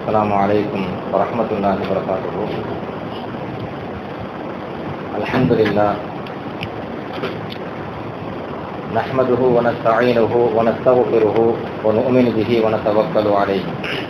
السلام عليكم ورحمة الله وبركاته الحمد لله نحمده ونستعينه ونستغفره ونؤمن به ونتوكل عليه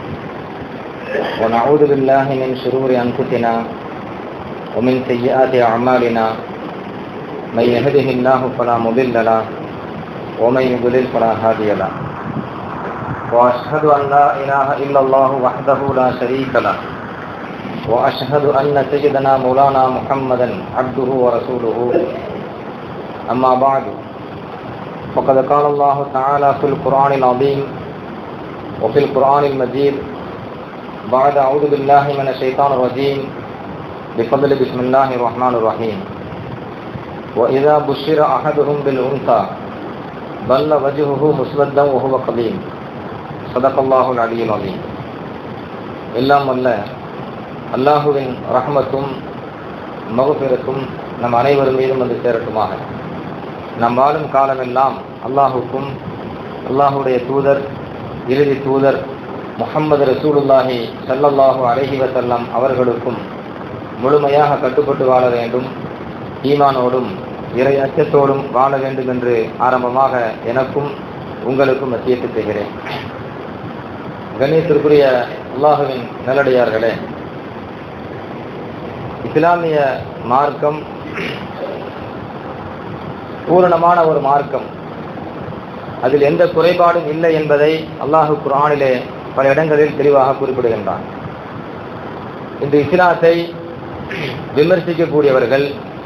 ونعوذ بالله من شرور أنفسنا ومن سيئات أعمالنا من يهده الله فلا مضل له ومن يضلل فلا هادي له وأشهد أن لا إله إلا الله وحده لا شريك له وأشهد أن سيدنا مولانا محمدا عبده ورسوله أما بعد فقد قال الله تعالى في القرآن العظيم وفي القرآن المجيد بعد أعوذ بالله من الشيطان الرجيم بفضل بسم الله الرحمن الرحيم وإذا بشر أحدهم بالأنثى ظل وجهه مسودا وهو قديم صدق الله العلي العظيم எல்லாம் அல்ல அல்லாஹுவின் ரஹ்மத்தும் மகபிரத்தும் நம் அனைவரும் மீதும் வந்து சேரட்டுமாக நம் வாழும் காலமெல்லாம் அல்லாஹுக்கும் அல்லாஹுடைய தூதர் இறுதி தூதர் முகம்மது ரசூலுல்லாஹி சல்லல்லாஹு அலஹி வசல்லம் அவர்களுக்கும் முழுமையாக கட்டுப்பட்டு வாழ வேண்டும் ஈமானோடும் இறை அச்சத்தோடும் வாழ வேண்டும் என்று ஆரம்பமாக எனக்கும் உங்களுக்கும் மத்தியத்து செய்கிறேன் கணேசருக்குரிய அல்லாஹுவின் நல்லடியார்களே இஸ்லாமிய மார்க்கம் பூரணமான ஒரு மார்க்கம் அதில் எந்த குறைபாடும் இல்லை என்பதை அல்லாஹு குரானிலே பல இடங்களில் தெளிவாக குறிப்பிடுகின்றான் இந்த இஸ்லாத்தை விமர்சிக்கக்கூடியவர்கள்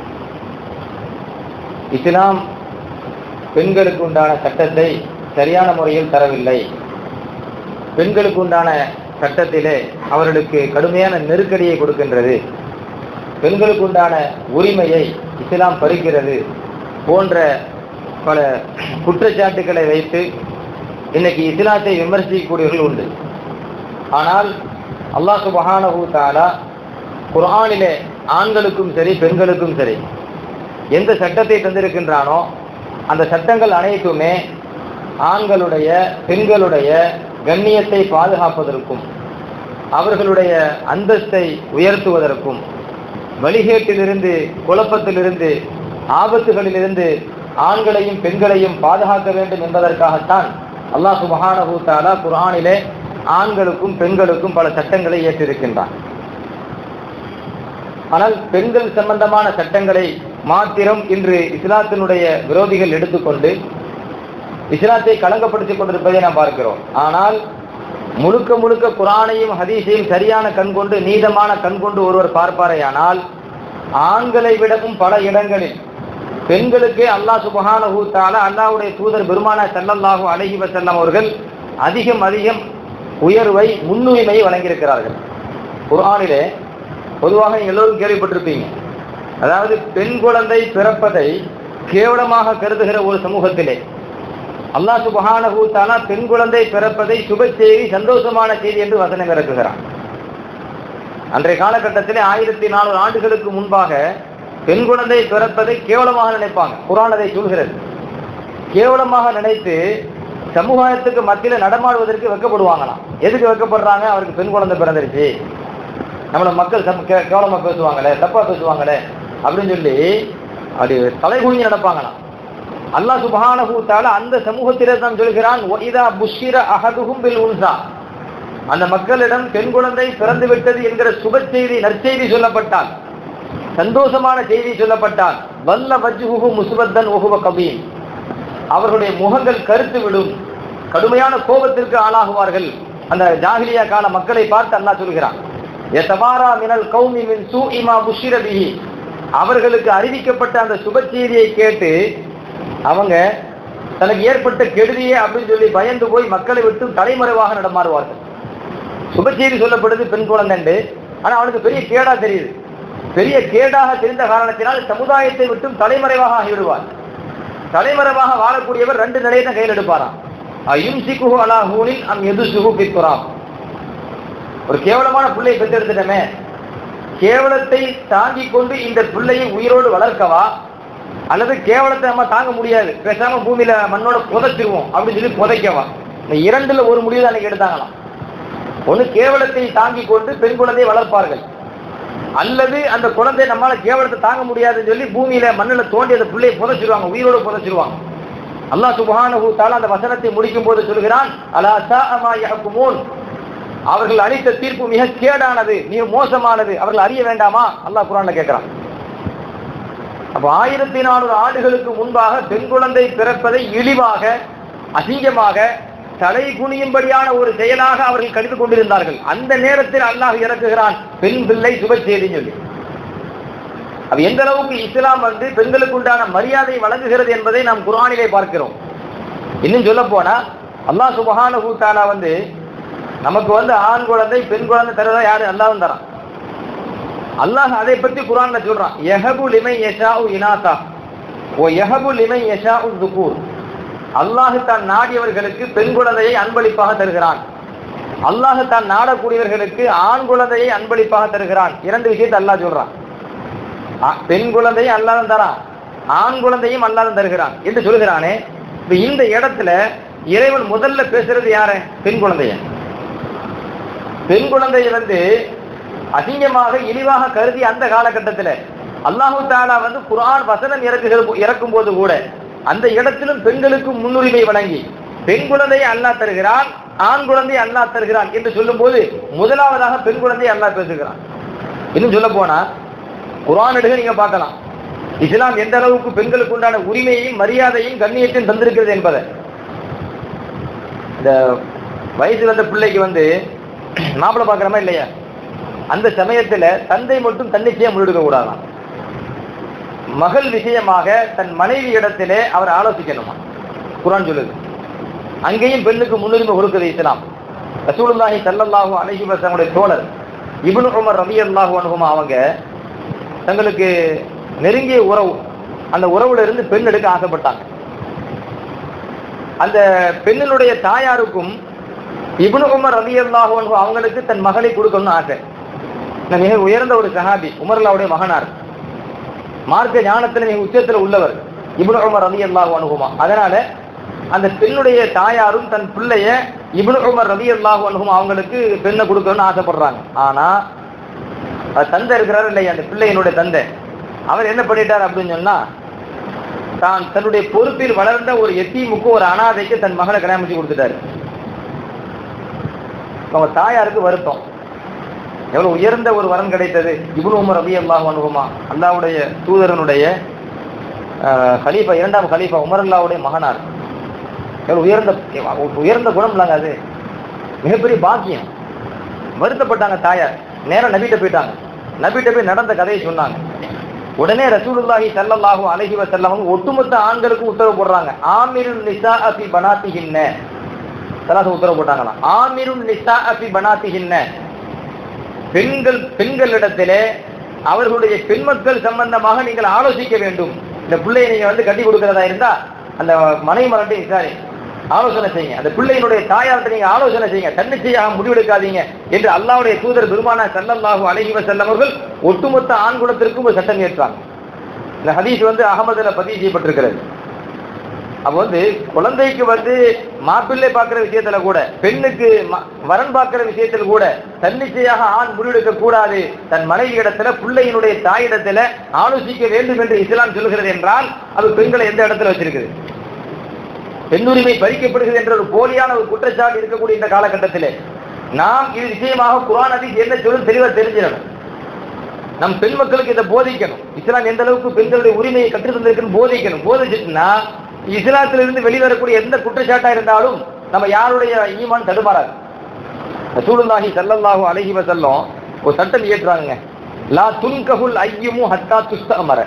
இஸ்லாம் பெண்களுக்கு உண்டான சட்டத்தை சரியான முறையில் தரவில்லை பெண்களுக்கு உண்டான சட்டத்திலே அவர்களுக்கு கடுமையான நெருக்கடியை கொடுக்கின்றது பெண்களுக்கு உண்டான உரிமையை இஸ்லாம் பறிக்கிறது போன்ற பல குற்றச்சாட்டுகளை வைத்து இன்னைக்கு இஸ்லாத்தை விமர்சிக்கக்கூடியவர்கள் உண்டு ஆனால் அல்லாஹு மகானஹூ தாலா குரானிலே ஆண்களுக்கும் சரி பெண்களுக்கும் சரி எந்த சட்டத்தை தந்திருக்கின்றானோ அந்த சட்டங்கள் அனைத்துமே ஆண்களுடைய பெண்களுடைய கண்ணியத்தை பாதுகாப்பதற்கும் அவர்களுடைய அந்தஸ்தை உயர்த்துவதற்கும் வழிகேட்டிலிருந்து குழப்பத்திலிருந்து ஆபத்துகளிலிருந்து ஆண்களையும் பெண்களையும் பாதுகாக்க வேண்டும் என்பதற்காகத்தான் அல்லாஹு மகானபூ தாலா குரானிலே ஆண்களுக்கும் பெண்களுக்கும் பல சட்டங்களை ஏற்றிருக்கின்றான் ஆனால் பெண்கள் சம்பந்தமான சட்டங்களை மாத்திரம் இன்று இஸ்லாத்தினுடைய விரோதிகள் எடுத்துக்கொண்டு இஸ்லாத்தை களங்கப்படுத்திக் கொண்டிருப்பதை நாம் பார்க்கிறோம் ஆனால் முழுக்க முழுக்க குரானையும் ஹதீஸையும் சரியான கண் கொண்டு நீதமான கண் கொண்டு ஒருவர் பார்ப்பாரையானால் ஆண்களை விடவும் பல இடங்களில் பெண்களுக்கு அல்லாஹ் சுபஹான ஊத்தால அல்லாஹுடைய தூதர் பெருமான செல்லல்லாஹு அழகி வசல்லம் அவர்கள் அதிகம் அதிகம் உயர்வை முன்னுரிமையை வழங்கியிருக்கிறார்கள் குரானிலே பொதுவாக எல்லோரும் கேள்விப்பட்டிருப்பீங்க அதாவது பெண் குழந்தை பிறப்பதை கேவலமாக கருதுகிற ஒரு சமூகத்திலே அல்லாஹ் சுபஹானஹூ தாலா பெண் குழந்தை பிறப்பதை சுப செய்தி சந்தோஷமான செய்தி என்று வசனம் இறக்குகிறான் அன்றைய காலகட்டத்திலே ஆயிரத்தி நானூறு ஆண்டுகளுக்கு முன்பாக பெண் குழந்தை பிறப்பதை கேவலமாக நினைப்பாங்க குரான் அதை சொல்கிறது கேவலமாக நினைத்து சமூகத்துக்கு மத்தியில் நடமாடுவதற்கு வெக்கப்படுவாங்களாம் எதுக்கு வெக்கப்படுறாங்க அவருக்கு பெண் குழந்தை பிறந்துருச்சு நம்மள மக்கள் கேவலமா பேசுவாங்களே தப்பா பேசுவாங்களே அப்படின்னு சொல்லி அப்படி தலை குனிஞ்சு நடப்பாங்களாம் அல்லாஹ் சுபஹானஹூத்தால அந்த சமூகத்திலே தான் சொல்கிறான் ஒய்தா புஷிர அஹதுகும் பில் உன்சா அந்த மக்களிடம் பெண் குழந்தை பிறந்து விட்டது என்கிற சுப செய்தி நற்செய்தி சொல்லப்பட்டால் சந்தோஷமான செய்தி சொல்லப்பட்டால் வல்ல வஜ்ஹுஹு முசுபத்தன் ஒஹுவ கபீம் அவர்களுடைய முகங்கள் கருத்து விடும் கடுமையான கோபத்திற்கு ஆளாகுவார்கள் அந்த ஜாகிலியா கால மக்களை பார்த்து அல்லாஹ் சொல்கிறான் எத்தவாரா மினல் கௌமி மின் சூ இமா புஷிர பிஹி அவர்களுக்கு அறிவிக்கப்பட்ட அந்த சுப செய்தியை கேட்டு அவங்க தனக்கு ஏற்பட்ட கெடுதியே அப்படின்னு சொல்லி பயந்து போய் மக்களை விட்டு தலைமறைவாக நடமாறுவார்கள் சுப செய்தி சொல்லப்படுது பெண் குழந்தை ஆனா அவனுக்கு பெரிய கேடா தெரியுது பெரிய கேடாக தெரிந்த காரணத்தினால் சமுதாயத்தை விட்டும் தலைமறைவாக ஆகிவிடுவார் தலைமறைவாக வாழக்கூடியவர் ரெண்டு நிலையை தான் கையில் எடுப்பாராம் அயும் சிக்குஹு அலா ஹூனின் அம் எது சுகு பித்துறாம் ஒரு கேவலமான பிள்ளை பெற்றெடுத்துட்டமே கேவலத்தை தாங்கிக் கொண்டு இந்த பிள்ளையை உயிரோடு வளர்க்கவா அல்லது கேவலத்தை நம்ம தாங்க முடியாது பேசாம பூமியில மண்ணோட புதைச்சிருவோம் அப்படின்னு சொல்லி புதைக்கவா இந்த இரண்டுல ஒரு முடிவு தான் அன்னைக்கு எடுத்தாங்களாம் ஒண்ணு கேவலத்தை தாங்கிக் கொண்டு பெண் குழந்தையை வளர்ப்பார்கள் அல்லது அந்த குழந்தை நம்மால கேவலத்தை தாங்க முடியாதுன்னு சொல்லி பூமியில மண்ணுல தோண்டி அந்த பிள்ளையை புதைச்சிருவாங்க உயிரோட புதைச்சிருவாங்க அல்லாஹ் சுப்ஹானஹு தஆலா அந்த வசனத்தை முடிக்கும் போது சொல்கிறான் அலா சாஅமா யஹ்குமூன் அவர்கள் அளித்த தீர்ப்பு மிக கேடானது மிக மோசமானது அவர்கள் அறிய வேண்டாமா அல்லாஹ் குர்ஆன்ல கேட்கிறான் அப்ப ஆயிரத்தி நானூறு ஆண்டுகளுக்கு முன்பாக பெண் குழந்தை பிறப்பதை இழிவாக அசிங்கமாக தலை குனியும்படியான ஒரு செயலாக அவர்கள் கருத்து கொண்டிருந்தார்கள் அந்த நேரத்தில் அல்லாஹ் இறக்குகிறான் பெண் பிள்ளை சுப செய்தின்னு சொல்லி அப்ப எந்த அளவுக்கு இஸ்லாம் வந்து பெண்களுக்கு உண்டான மரியாதை வழங்குகிறது என்பதை நாம் குர்ஆனிலே பார்க்கிறோம் இன்னும் சொல்ல போனா அல்லாஹ் சுபஹானஹு தஆலா வந்து நமக்கு வந்து ஆண் குழந்தை பெண் குழந்தை தரதா யாரு அல்லாஹ் தரான் அல்லாஹ் அதை பத்தி குர்ஆன்ல சொல்றான் யஹபு லிமை யஷாஉ இனாதா ஓ யஹபு லிமை யஷாஉ துகூர் அல்லாஹ் தான் நாடியவர்களுக்கு பெண் குழந்தையை அன்பளிப்பாக தருகிறான் அல்லாஹ் தான் நாடக்கூடியவர்களுக்கு ஆண் குழந்தையை அன்பளிப்பாக தருகிறான் இரண்டு விஷயத்தை அல்லாஹ் சொல்றான் ஆ- பெண் குழந்தையும் அல்லாதான் தரான் ஆண் குழந்தையும் அல்லாதான் தருகிறான் என்று சொல்கிறானே இப்ப இந்த இடத்துல இறைவன் முதல்ல பேசுறது யாரு பெண் குழந்தைய பெண் குழந்தையை வந்து அசிங்கமாக இழிவாக கருதி அந்த காலகட்டத்தில் அல்லாஹு தாலா வந்து குர்ஆன் வசனம் இறக்குகிற இறக்கும் போது கூட அந்த இடத்திலும் பெண்களுக்கு முன்னுரிமை வழங்கி பெண் குழந்தையை அல்லாஹ் தருகிறான் ஆண் குழந்தையை அல்லாஹ் தருகிறான் என்று சொல்லும்போது முதலாவதாக பெண் குழந்தையை அல்லாஹ் பேசுகிறான் இன்னும் சொல்ல போனா குர்ஆன் எடுக்க நீங்க பார்க்கலாம் இஸ்லாம் எந்த அளவுக்கு பெண்களுக்கு உண்டான உரிமையையும் மரியாதையும் கண்ணியத்தையும் தந்திருக்கிறது என்பதை இந்த வயசு வந்த பிள்ளைக்கு வந்து மாப்பிள்ளை பார்க்குறமா இல்லையா அந்த சமயத்துல தந்தை மட்டும் தன்னிச்சையா முன்னெடுக்க கூடாதாம் மகள் விஷயமாக தன் மனைவி இடத்திலே அவர் ஆலோசிக்கணுமா குர்ஆன் சொல்லுது அங்கேயும் பெண்ணுக்கு முன்னுரிமை கொடுக்குது இஸ்லாம் ரசூலுல்லாஹி ஸல்லல்லாஹு அலைஹி வஸல்லம் தோழர் இப்னு உமர் ரலியல்லாஹு அன்ஹுமா அவங்க தங்களுக்கு நெருங்கிய உறவு அந்த உறவுல இருந்து பெண் எடுக்க ஆசைப்பட்டாங்க அந்த பெண்ணினுடைய தாயாருக்கும் இப்னு உமர் ரலியல்லாஹு அன்ஹு அவங்களுக்கு தன் மகளை கொடுக்கணும்னு ஆசை நான் மிக உயர்ந்த ஒரு சஹாபி உமர்லாவுடைய மகனார் மார்க்க ஞானத்துல மிக உச்சத்துல உள்ளவர் இப்னு உமர் ரலியல்லாஹு அன்ஹுமா அதனால அந்த பெண்ணுடைய தாயாரும் தன் பிள்ளைய இப்னு உமர் ரலியல்லாஹு அன்ஹுமா அவங்களுக்கு பெண்ணை கொடுக்கணும்னு ஆசைப்படுறாங்க ஆனா அது தந்தை இருக்கிறாரு இல்லையா அந்த பிள்ளையினுடைய தந்தை அவர் என்ன பண்ணிட்டார் அப்படின்னு சொன்னா தான் தன்னுடைய பொறுப்பில் வளர்ந்த ஒரு எத்தீமுக்கு ஒரு அனாதைக்கு தன் மகளை கல்யாணம் பண்ணி கொடுத்துட்டாரு அவங்க தாயாருக்கு வருத்தம் எவ்வளவு உயர்ந்த ஒரு வரன் கிடைத்தது இப்னு உமர் ரபி அல்லாஹ் அனுகுமா அல்லாவுடைய தூதரனுடைய ஆஹ், கலீஃபா இரண்டாம் கலீஃபா உமர் அல்லாவுடைய மகனார் எவ்வளவு உயர்ந்த உயர்ந்த குணம் இல்லைங்க அது மிகப்பெரிய பாக்கியம் வருத்தப்பட்டாங்க தாயார் நேரா நபிட்ட போயிட்டாங்க நபிட்ட போய் நடந்த கதையை சொன்னாங்க உடனே ரசூலுல்லாஹி ஸல்லல்லாஹு அலைஹி வஸல்லம் அவங்க ஒட்டுமொத்த ஆண்களுக்கும் உத்தரவு போடுறாங்க ஆமிருன் நிசா ஃபி பனாத்திஹின்ன சலாச உத்தரவு போட்டாங்களாம் ஆமிருன் நிசா ஃபி பனாத்திஹின்ன பெண்கள் பெண்களிடத்திலே அவர்களுடைய பெண்மக்கள் சம்பந்தமாக நீங்கள் ஆலோசிக்க வேண்டும் இந்த பிள்ளையை நீங்க வந்து கட்டி கொடுக்கிறதா இருந்தா அந்த மனைவி மரட்டை சாரி ஆலோசனை செய்யுங்க அந்த பிள்ளையினுடைய தாயார்கிட்ட நீங்க ஆலோசனை செய்யுங்க தன்னிச்சையாக முடிவெடுக்காதீங்க என்று அல்லாஹ்வுடைய தூதர் பெருமானா ஸல்லல்லாஹு அலைஹி வஸல்லம் அவர்கள் ஒட்டுமொத்த ஆண் குலத்திற்கும் ஒரு சட்டம் ஏற்றாங்க இந்த ஹதீஸ் வந்து அகமதுல பதிவு செய்யப்பட்டிருக்கிறது அப்ப வந்து குழந்தைக்கு வந்து மாப்பிள்ளை பார்க்கிற விஷயத்துல கூட பெண்ணுக்கு ம- வரன் பார்க்கிற விஷயத்துல கூட தன்னிச்சையாக ஆண் முடிவெடுக்க கூடாது தன் மனைவி இடத்துல பிள்ளையினுடைய தாயிடத்துல ஆலோசிக்க வேண்டும் என்று இஸ்லாம் சொல்கிறது என்றால் அது பெண்களை எந்த இடத்துல வச்சிருக்குது பெண்ணுரிமை பறிக்கப்படுகிறது என்ற ஒரு போலியான ஒரு குற்றச்சாட்டு இருக்கக்கூடிய இந்த காலகட்டத்திலே நாம் இது விஷயமாக குர்ஆன் ஹதீஸ் என்ன சொல்லும் தெளிவா தெரிஞ்சிடணும் நம் பெண் மக்களுக்கு இதை போதிக்கணும் இஸ்லாம் எந்த அளவுக்கு பெண்களுடைய உரிமையை கற்று தந்திருக்குன்னு போதிக்கணும் போதிச்சுட்டுனா இஸ்லாத்திலிருந்து வெளிவரக்கூடிய எந்த குற்றச்சாட்டா இருந்தாலும் நம்ம யாருடைய ஈமான் தடுமாறாது ரசூலுல்லாஹி ஸல்லல்லாஹு அலைஹி வஸல்லம் ஒரு சட்டம் இயற்றுறாங்க லா துன்கஹுல் ஐயுமு ஹத்தா துஸ்தமர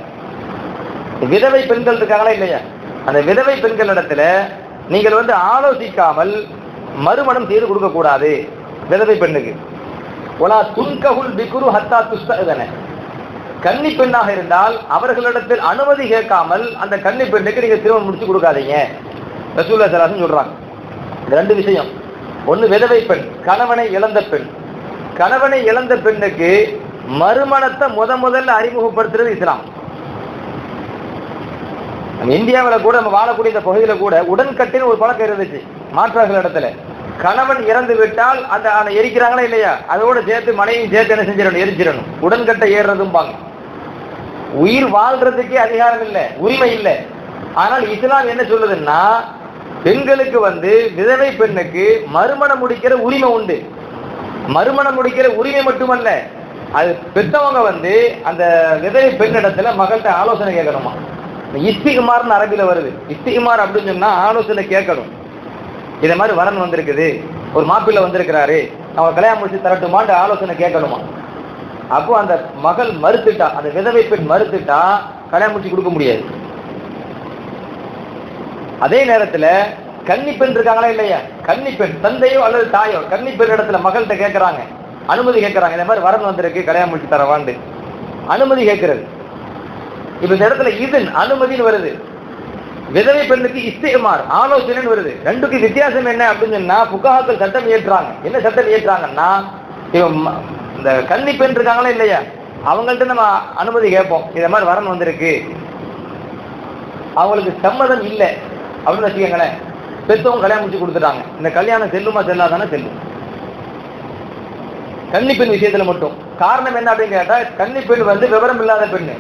விதவை பெண்கள் இருக்காங்களா இல்லையா அந்த விதவை பெண்களிடத்துல நீங்கள் வந்து ஆலோசிக்காமல் மறுமணம் செய்து கொடுக்க கூடாது விதவை பெண்ணுக்கு ஒலா துன்கஹுல் பிகுரு ஹத்தா துஸ்தன கன்னி பெண்ணாக இருந்தால் அவர்களிடத்தில் அனுமதி கேட்காமல் அந்த கன்னி பெண்ணுக்கு நீங்க திருமணம் முடிச்சு கொடுக்காதீங்க ரசூல்லா சலாசன் சொல்றாங்க இந்த ரெண்டு விஷயம் ஒண்ணு விதவை பெண் கணவனை இழந்த பெண் கணவனை இழந்த பெண்ணுக்கு மறுமணத்தை முத முதல்ல அறிமுகப்படுத்துறது இஸ்லாம் நம்ம இந்தியாவில் கூட நம்ம வாழக்கூடிய இந்த பகுதியில கூட உடன்கட்டின்னு ஒரு பழக்கம் இருந்துச்சு மாற்றார்கள் இடத்துல கணவன் இறந்து விட்டால் அந்த அந்த எரிக்கிறாங்களா இல்லையா அதோட சேர்த்து மனைவியும் சேர்த்து என்ன செஞ்சிடணும் எரிச்சிடணும் உடன்கட்டை ஏறுறதும் பாங்க உயிர் வாழ்றதுக்கே அதிகாரம் இல்லை உரிமை இல்லை ஆனால் இஸ்லாம் என்ன சொல்லுதுன்னா பெண்களுக்கு வந்து விதவை பெண்ணுக்கு மறுமணம் முடிக்கிற உரிமை உண்டு மறுமணம் முடிக்கிற உரிமை மட்டுமல்ல அது பெத்தவங்க வந்து அந்த விதவை பெண்ணிடத்துல மகள்கிட்ட ஆலோசனை கேட்கணுமா இஸ்திகுமார்னு அரபில வருது இஸ்திகுமார் அப்படின்னு சொன்னா ஆலோசனை கேட்கணும் இத மாதிரி வரன் வந்திருக்குது ஒரு மாப்பிள்ளை வந்திருக்கிறாரு அவன் கல்யாணம் முடிச்சு தரட்டுமான்னு ஆலோசனை கேட்கணுமா அப்போ அந்த மகள் மறுத்துட்டா அந்த விதவை பெண் மறுத்துட்டா கல்யாணம் முடிச்சு கொடுக்க முடியாது அதே நேரத்துல கன்னி பெண் இருக்காங்களா இல்லையா கன்னி பெண் தந்தையோ அல்லது தாயோ கன்னி பெண் இடத்துல மகள்கிட்ட கேட்கறாங்க அனுமதி கேட்கறாங்க இந்த மாதிரி வரன் வந்திருக்கு கல்யாணம் முடிச்சு தரவாண்டு அனுமதி கேட்கிறது இப்ப இந்த இடத்துல இதன் அனுமதின்னு வருது விதவை பெண்ணுக்கு இஸ்திகுமார் ஆலோசனைன்னு வருது ரெண்டுக்கு வித்தியாசம் என்ன அப்படின்னு சொன்னா புகாக்கள் சட்டம் இயற்றுறாங்க என்ன சட்டம் இயற்றுறாங்கன்னா இவன் ம- இந்த கன்னி பெண் இருக்காங்களா இல்லையா அவங்கள்ட்ட நம்ம அனுமதி கேட்போம் இத மாதிரி வரன் வந்திருக்கு அவங்களுக்கு சம்மதம் இல்லை அப்படின்னு வச்சுக்கோங்களேன் பெத்தவங்க கல்யாணம் முடிச்சு கொடுத்துட்டாங்க இந்த கல்யாணம் செல்லுமா செல்லாதானே செல்லும் கன்னி பெண் விஷயத்துல மட்டும் காரணம் என்ன அப்படின்னு கேட்டா கன்னி பெண் வந்து விவரம் இல்லாத பெண்ணு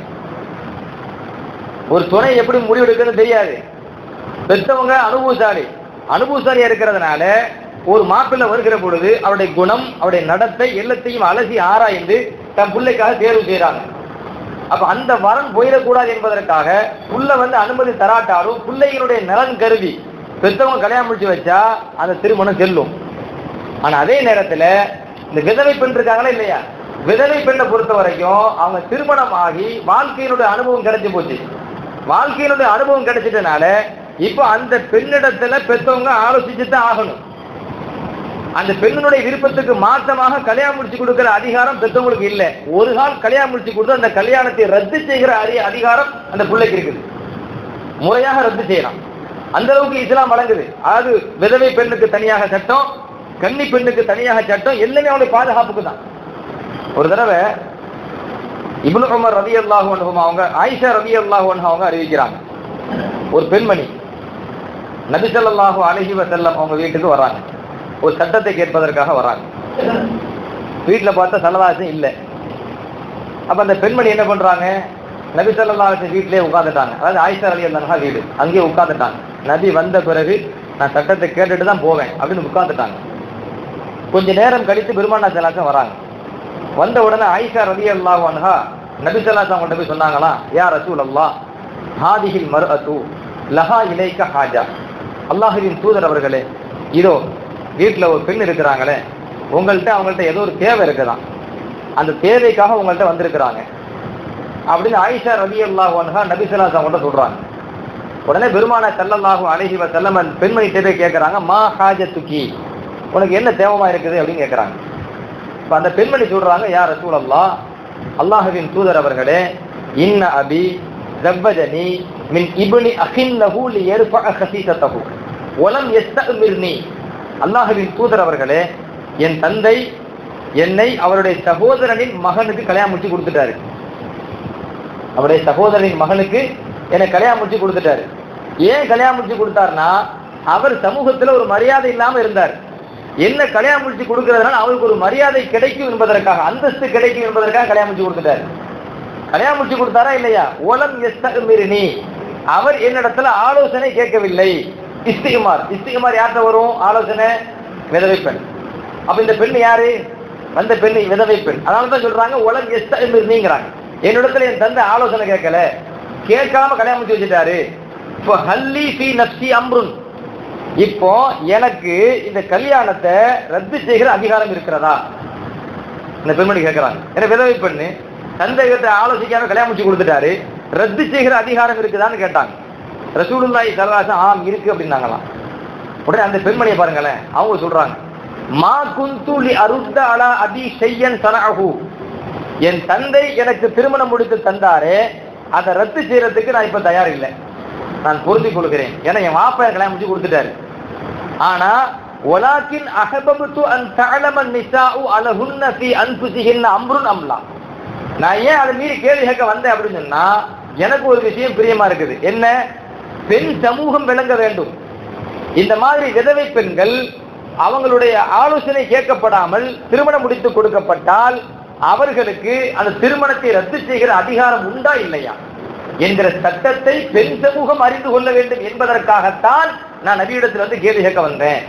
ஒரு துணை எப்படி முடிவெடுக்கிறது தெரியாது பெத்தவங்க அனுபவசாலி அனுபவசாலியா இருக்கிறதுனால ஒரு மாப்பிள்ளை வருகிற பொழுது அவருடைய குணம் அவருடைய நடத்தை எல்லாத்தையும் அலசி ஆராய்ந்து தன் பிள்ளைக்காக தேர்வு செய்யறாங்க அப்ப அந்த வரன் போயிடக்கூடாது என்பதற்காக புள்ள வந்து அனுமதி தராட்டாலும் பிள்ளைகளுடைய நலன் கருதி பெத்தவங்க கல்யாணம் முடிச்சு வச்சா அந்த திருமணம் செல்லும் ஆனா அதே நேரத்துல இந்த விதவை பெண் இருக்காங்களா இல்லையா விதவை பெண்ணை பொறுத்த வரைக்கும் அவங்க திருமணம் ஆகி வாழ்க்கையினுடைய அனுபவம் கிடைச்சு போச்சு வாழ்க்கையினுடைய அனுபவம் கிடைச்சிட்டனால இப்ப அந்த பெண்ணிடத்துல பெத்தவங்க ஆலோசிச்சு தான் ஆகணும் அந்த பெண்ணினுடைய விருப்பத்துக்கு மாற்றமாக கல்யாணம் முடிச்சு கொடுக்கிற அதிகாரம் பெத்தவங்களுக்கு இல்ல ஒரு கால் கல்யாணம் முடிச்சு கொடுத்து அந்த கல்யாணத்தை ரத்து செய்கிற அரி- அதிகாரம் அந்த பிள்ளைக்கு இருக்குது முறையாக ரத்து செய்யலாம் அந்த அளவுக்கு இஸ்லாம் வழங்குது அதாவது விதவை பெண்ணுக்கு தனியாக சட்டம் கன்னி பெண்ணுக்கு தனியாக சட்டம் எல்லாமே அவளுடைய பாதுகாப்புக்கு தான் ஒரு தடவை இப்னு உமர் ரதி அல்லாஹு அவங்க ஆயிஷா ரதி அல்லாஹு அவங்க அறிவிக்கிறாங்க ஒரு பெண்மணி நபி ஸல்லல்லாஹு அலைஹி வஸல்லம் அவங்க வீட்டுக்கு வராங்க ஒரு சட்டத்தை கேட்பதற்காக வராங்க வீட்டுல பார்த்தா சல்லதாசம் இல்லை அப்ப அந்த பெண்மணி என்ன பண்றாங்க நபி ஸல்லல்லாஹு அலைஹி வீட்டிலே உட்கார்ந்துட்டாங்க அதாவது ஆயிஷா ரலி அல்லாஹா வீடு அங்கேயே உட்கார்ந்துட்டாங்க நபி வந்த பிறகு நான் சட்டத்தை கேட்டுட்டு தான் போவேன் அப்படின்னு உட்கார்ந்துட்டாங்க கொஞ்ச நேரம் கழித்து பெருமானா சலாசம் வராங்க வந்த உடனே ஆயிஷா ரலி அல்லாஹ் அன்ஹா நபி ஸல்லல்லாஹு கொண்டு போய் சொன்னாங்களா யா ரசூல் அல்லாஹ் ஹாதிஹில் மர்அத்து லஹா இலைக்க ஹாஜா அல்லாஹுவின் தூதர் அவர்களே இதோ வீட்டுல ஒரு பெண் இருக்கிறாங்களே உங்கள்கிட்ட அவங்கள்ட்ட ஏதோ ஒரு தேவை இருக்குதான் அந்த தேவைக்காக உங்கள்கிட்ட வந்திருக்கிறாங்க அப்படின்னு ஆயிஷா ரவி அல்லாஹ் அன்ஹா நபி ஸல்லல்லாஹு கொண்டு சொல்றாங்க உடனே பெருமான சல்லல்லாஹு அலைஹி வஸல்லம் அந்த பெண்மணி தேவை கேட்கறாங்க மா ஹாஜத்துக்கி உனக்கு என்ன தேவமா இருக்குது அப்படின்னு கேட்கறாங்க இப்ப அந்த பெண்மணி சொல்றாங்க யார் ரசூல் அல்லாஹ் அல்லாஹுவின் தூதர் அவர்களே இன்ன அபி ஜவ்வஜனி மின் இப்னி அகின் லஹு லி யர்ஃபஅ ஹசீசத்தஹு வலம் யஸ்தமிர்னி அல்லாஹுவின் தூதர் அவர்களே என் தந்தை என்னை அவருடைய சகோதரனின் மகனுக்கு கல்யாணம் முடிச்சு கொடுத்துட்டாரு அவருடைய சகோதரனின் மகனுக்கு என்னை கல்யாணம் முடிச்சு கொடுத்துட்டாரு ஏன் கல்யாணம் முடிச்சு கொடுத்தாருன்னா அவர் சமூகத்துல ஒரு மரியாதை இல்லாம இருந்தார் என்ன கல்யாணம் முடிச்சு கொடுக்கறதுனால அவருக்கு ஒரு மரியாதை கிடைக்கும் என்பதற்காக அந்தஸ்து கிடைக்கும் என்பதற்காக கல்யாணம் முடிச்சு கொடுத்துட்டாரு கல்யாணம் முடிச்சு கொடுத்தாரா இல்லையா ஓலம் எஸ்தமிரினி அவர் என்னிடத்துல ஆலோசனை கேட்கவில்லை இஸ்திகுமார் இஸ்திகுமார் யார்கிட்ட வரும் ஆலோசனை விதவை பெண் அப்ப இந்த பெண் யாரு வந்த பெண் விதவை பெண் அதனால தான் சொல்றாங்க உலகம் எஸ்தமிரினிங்கிறாங்க என்னிடத்துல என் தந்தை ஆலோசனை கேட்கல கேட்காம கல்யாணம் முடிச்சு வச்சுட்டாரு இப்போ ஹல்லி ஃபி நப்சி அம்ருன் இப்போ எனக்கு இந்த கல்யாணத்தை ரத்து செய்கிற அதிகாரம் இருக்கிறதா இந்த பெண்மணி கேட்கறாங்க ஏன்னா விதவை பெண்ணு தந்தை கிட்ட ஆலோசிக்காம கல்யாணம் முடிச்சு கொடுத்துட்டாரு ரத்து செய்கிற அதிகாரம் இருக்குதான்னு கேட்டாங்க ரசூலுல்லாஹி சல்லல்லாஹு ஆம் இருக்கு அப்படின்னாங்களாம் உடனே அந்த பெண்மணியை பாருங்களேன் அவங்க சொல்றாங்க மா குந்து லி அருத்த அலா அபி ஷையன் சனஅஹு என் தந்தை எனக்கு திருமணம் முடித்து தந்தாரே அதை ரத்து செய்யறதுக்கு நான் இப்ப தயார் இல்லை நான் பொருந்திக் கொள்கிறேன் ஏன்னா என் மாப்பா எனக்கு கல்யாணம் முடிச்சு கொடுத்துட்டாரு ஆனா ஒலாக்கின் அஹபபுத்து அன் தஅலம நிசாஉ அலஹுன்ன ஃபீ அன்ஃபுசிஹின்ன அம்ருன் அம்லா நான் ஏன் அதை மீறி கேள்வி கேட்க வந்தேன் அப்படின்னு சொன்னா எனக்கு ஒரு விஷயம் பிரியமா இருக்குது என்ன பெண் சமூகம் விளங்க வேண்டும் இந்த மாதிரி விதவை பெண்கள் அவங்களுடைய ஆலோசனை கேட்கப்படாமல் திருமணம் முடித்து கொடுக்கப்பட்டால் அவர்களுக்கு அந்த திருமணத்தை ரத்து செய்கிற அதிகாரம் உண்டா இல்லையா என்கிற சட்டத்தை பெண் சமூகம் அறிந்து கொள்ள வேண்டும் என்பதற்காகத்தான் நான் நபியிடத்தில் வந்து கேள்வி கேட்க வந்தேன்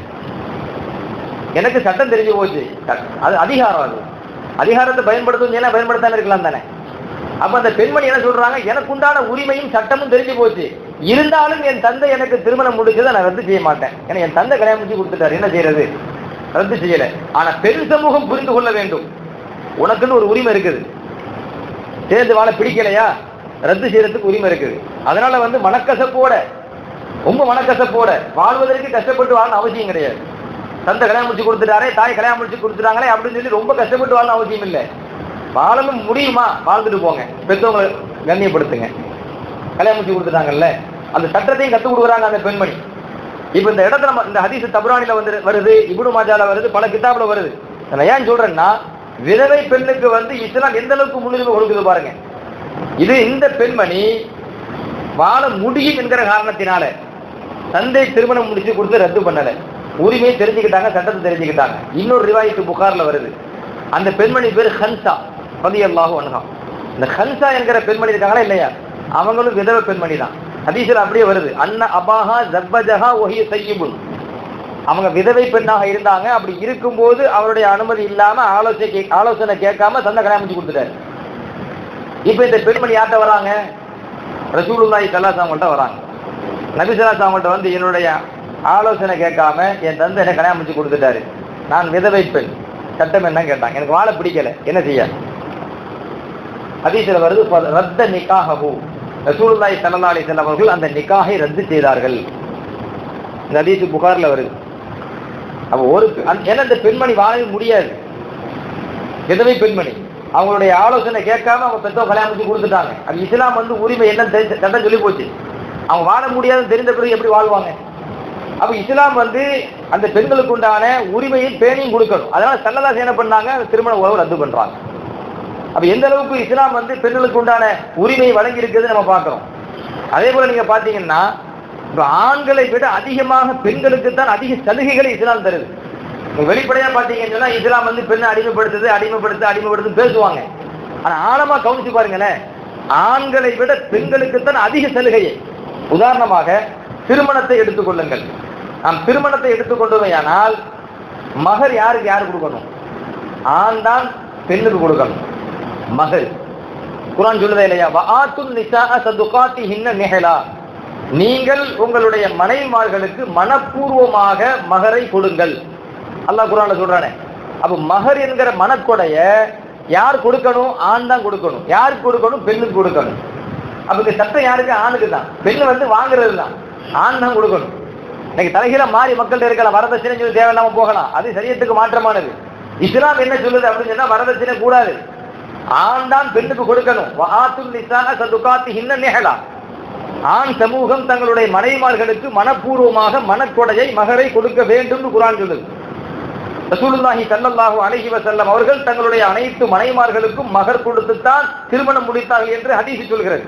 எனக்கு சட்டம் தெரிஞ்சு போச்சு அது அதிகாரம் அது அதிகாரத்தை பயன்படுத்தும் ஏன்னா பயன்படுத்தாம இருக்கலாம் தானே அப்ப அந்த பெண்மணி என்ன சொல்றாங்க எனக்கு உண்டான உரிமையும் சட்டமும் தெரிஞ்சு போச்சு இருந்தாலும் என் தந்தை எனக்கு திருமணம் முடிச்சதை நான் ரத்து செய்ய மாட்டேன் ஏன்னா என் தந்தை கல்யாணம் முடிச்சு கொடுத்துட்டாரு என்ன செய்யறது ரத்து செய்யல ஆனா பெண் சமூகம் புரிந்து கொள்ள வேண்டும் உனக்குன்னு ஒரு உரிமை இருக்குது சேர்ந்து வாழ பிடிக்கலையா ரத்து செய்யறதுக்கு உரிமை இருக்குது அதனால வந்து மனக்கசப்போட ரொம்ப மனக்கசப்போட வாழ்வதற்கு கஷ்டப்பட்டு வாழணும் அவசியம் கிடையாது தந்தை கல்யாணம் முடிச்சு கொடுத்துட்டாரே தாய் கல்யாணம் முடிச்சு கொடுத்துட்டாங்களே அப்படின்னு சொல்லி ரொம்ப கஷ்டப்பட்டு வாழணும் அவசியம் இல்லை வாழணும் முடியுமா வாழ்ந்துட்டு போங்க பெற்றவங்களை கண்ணியப்படுத்துங்க கல்யாணம் முடிச்சு கொடுத்துட்டாங்கல்ல அந்த சட்டத்தையும் கற்றுக் கொடுக்குறாங்க அந்த பெண்மணி இப்ப இந்த இடத்துல நம்ம- இந்த ஹதீஸ் தபுரானில வந்து வருது இபுடு மாஜால வருது பல கிதாப்ல வருது நான் ஏன் சொல்றேன்னா விதவை பெண்ணுக்கு வந்து இஸ்லாம் எந்த அளவுக்கு முன்னுரிமை கொடுக்குது பாருங்க இது இந்த பெண்மணி வாழ முடியும் என்கிற காரணத்தினால தந்தை திருமணம் முடிச்சு கொடுத்து ரத்து பண்ணல உரிமையை தெரிஞ்சுக்கிட்டாங்க சட்டத்தை தெரிஞ்சுக்கிட்டாங்க இன்னொரு ரிவாயத்து புகார்ல வருது அந்த பெண்மணி பேர் ஹன்சா பதியல்லாஹு அன்ஹா இந்த ஹன்சா என்கிற பெண்மணி இருக்காங்களா இல்லையா அவங்களும் விதவை பெண்மணி தான் ஹதீஸ்ல அப்படியே வருது அன்ன அபாஹா ஜப்பஜஹா ஒஹிய சையிபுன் அவங்க விதவை பெண்ணாக இருந்தாங்க அப்படி இருக்கும்போது அவருடைய அனுமதி இல்லாம ஆலோசனை கே- ஆலோசனை கேட்காம தந்தை கல்யாணம் முடிச்சு கொடுத்துட்டாரு இப்ப இந்த பெண்மணி யார்கிட்ட வராங்க ரசூலுல்லாஹி ஸல்லல்லாஹு அவங்கள்ட்ட வராங்க நபி ஸல்லல்லாஹு அவங்கள்ட்ட வந்து என்னுடைய ஆலோசனை கேட்காம என் தந்தை என்ன கல்யாணம் முடிச்சு கொடுத்துட்டாரு நான் விதவை பெண் சட்டம் என்ன கேட்டாங்க எனக்கு வாழ பிடிக்கல என்ன செய்ய ஹதீஸ்ல வருது "ஃப ரத்த நிக்காஹு ரசூலுல்லாஹி ஸல்லல்லாஹு அலைஹி வஸல்லம் அவர்கள் அந்த நிக்காஹை ரத்து செய்தார்கள் இந்த ஹதீஸ் புகார்ல வருது அப்ப ஒரு பெ- அந்த- ஏன்னா இந்த பெண்மணி வாழவே முடியாது விதவை பெண்மணி அவங்களுடைய ஆலோசனை கேட்காம அவங்க பெற்றோர் கல்யாணம் முடிச்சு கொடுத்துட்டாங்க அது இஸ்லாம் வந்து உரிமை என்ன சட்டம் சொல்லி போச்சு அவங்க வாழ முடியாதுன்னு தெரிந்த பிறகு எப்படி வாழ்வாங்க அப்ப இஸ்லாம் வந்து அந்த பெண்களுக்கு உண்டான உரிமையும் பேணியும் கொடுக்கணும் அதனால சல்லதாஸ் என்ன பண்ணாங்க திருமண உறவு ரத்து பண்றாங்க அப்ப எந்த அளவுக்கு இஸ்லாம் வந்து பெண்களுக்கு உண்டான உரிமையை வழங்கி இருக்குது நம்ம பார்க்கிறோம் அதே போல நீங்க பாத்தீங்கன்னா இப்ப ஆண்களை விட அதிகமாக பெண்களுக்கு தான் அதிக சலுகைகளை இஸ்லாம் தருது நீங்க வெளிப்படையா பாத்தீங்கன்னு சொன்னா இஸ்லாம் வந்து பெண்ணை அடிமைப்படுத்துது அடிமைப்படுத்து அடிமைப்படுத்து பேசுவாங்க ஆனா ஆழமா கவனிச்சு பாருங்களேன் ஆண்களை விட பெண்களுக்கு தான் அதிக சலுகையை உதாரணமாக திருமணத்தை எடுத்துக்கொள்ளுங்கள் நாம் திருமணத்தை எடுத்துக்கொண்டோமையானால் மகர் யாருக்கு யார் கொடுக்கணும் ஆண் தான் பெண்ணுக்கு கொடுக்கணும் மகள் குரான் சொல்லுதே இல்லையா வஆத்துன் நிசாஅ சதுகாத்திஹின்ன நிஹலா நீங்கள் உங்களுடைய மனைவிமார்களுக்கு மனப்பூர்வமாக மகரை கொடுங்கள் அல்லாஹ் குரான்ல சொல்றானே அப்ப மகர் என்கிற மனக்கொடைய யார் கொடுக்கணும் ஆண் தான் கொடுக்கணும் யாருக்கு கொடுக்கணும் பெண்ணுக்கு கொடுக்கணும் அப்ப இந்த சட்டம் யாருக்கு ஆணுக்கு தான் பெண்ணு வந்து வாங்குறது தான் ஆண் தான் கொடுக்கணும் இன்னைக்கு தலைகீழ மாறி மக்கள்கிட்ட இருக்கலாம் வரதட்சணை சொல்லி தேவையில்லாம போகலாம் அது சரியத்துக்கு மாற்றமானது இஸ்லாம் என்ன சொல்லுது அப்படின்னு சொன்னா வரதட்சணை கூடாது ஆண் தான் பெண்ணுக்கு கொடுக்கணும் வஆத்துன் நிசாஅ சதுகாத்திஹின்ன நிஹலா ஆண் சமூகம் தங்களுடைய மனைவிமார்களுக்கு மனப்பூர்வமாக மனக்கொடையை மகரை கொடுக்க வேண்டும் குரான் சொல்லுது ரசூலுல்லாஹி ஸல்லல்லாஹு அலைஹி வஸல்லம் அவர்கள் தங்களுடைய அனைத்து மனைவிமார்களுக்கும் மகர் கொடுத்துத்தான் திருமணம் முடித்தார்கள் என்று ஹதீஸ் சொல்கிறது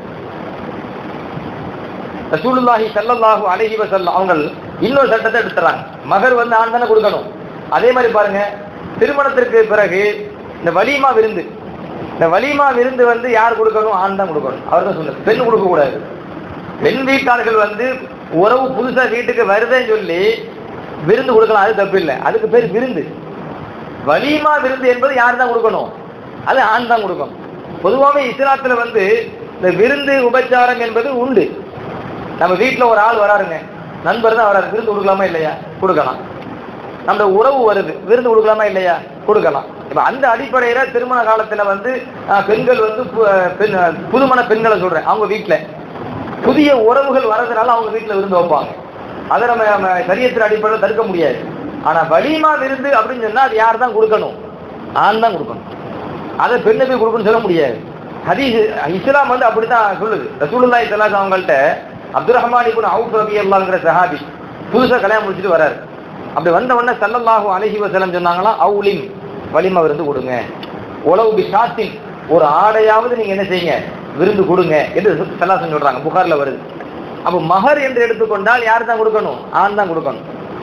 ரசூலுல்லாஹி ஸல்லல்லாஹு அலைஹி வஸல்லம் அவங்க இன்னொரு சட்டத்தை எடுத்துறாங்க மகர் வந்து ஆண் தானே கொடுக்கணும் அதே மாதிரி பாருங்க திருமணத்திற்கு பிறகு இந்த வலிமா விருந்து இந்த வலிமா விருந்து வந்து யார் கொடுக்கணும் ஆண் தான் கொடுக்கணும் அவர் தான் சொன்னது பெண் கொடுக்க கூடாது பெண் வீட்டார்கள் வந்து உறவு புதுசா வீட்டுக்கு வருதுன்னு சொல்லி விருந்து கொடுக்கலாம் அது தப்பு இல்லை அதுக்கு பேர் விருந்து வலிமா விருந்து என்பது யார் தான் கொடுக்கணும் அது ஆண் தான் கொடுக்கணும் பொதுவாகவே இஸ்லாத்துல வந்து இந்த விருந்து உபச்சாரம் என்பது உண்டு நம்ம வீட்டுல ஒரு ஆள் வராருங்க நண்பர் தான் வராரு விருந்து கொடுக்கலாமா இல்லையா கொடுக்கலாம் நம்ம உறவு வருது விருந்து கொடுக்கலாமா இல்லையா கொடுக்கலாம் இப்ப அந்த அடிப்படையில திருமண காலத்துல வந்து அஹ், பெண்கள் வந்து பு- பெண் புதுமண பெண்களை சொல்றேன் அவங்க வீட்டுல புதிய உறவுகள் வரதுனால அவங்க வீட்டுல விருந்து வைப்பாங்க அதை நம்ம நம்ம சரியத்தின் அடிப்படையில் தடுக்க முடியாது ஆனா வலிமா விருந்து அப்படின்னு சொன்னா அது யார் தான் கொடுக்கணும் ஆண் தான் கொடுக்கணும் அதை பெண்ணுக்கு கொடுக்கணும்னு சொல்ல முடியாது ஹதீஸ் இஸ்லாம் வந்து அப்படித்தான் சொல்லுது ரசூலுல்லாஹி ஸல்லல்லாஹு அவங்கள்ட்ட அப்துல் ரஹ்மான் இப்னு அவுஃப் ரலியல்லாஹுங்கிற சஹாபி புதுசா கல்யாணம் முடிச்சிட்டு வராரு அப்படி வந்த உடனே ஸல்லல்லாஹு அலைஹி வஸல்லம் சொன்னாங்களா அவுலின் வலிமா விருந்து கொடுங்க உளவு பி ஷாத்தின் ஒரு ஆடையாவது நீங்க என்ன செய்யுங்க விருந்து கொடுங்க என்று சல்லாசன் சொல்றாங்க புகார்ல வருது அப்ப மகர் என்று எடுத்துக்கொண்டால் யார் தான் கொடுக்கணும் ஆண் தான் கொடுக்கணும்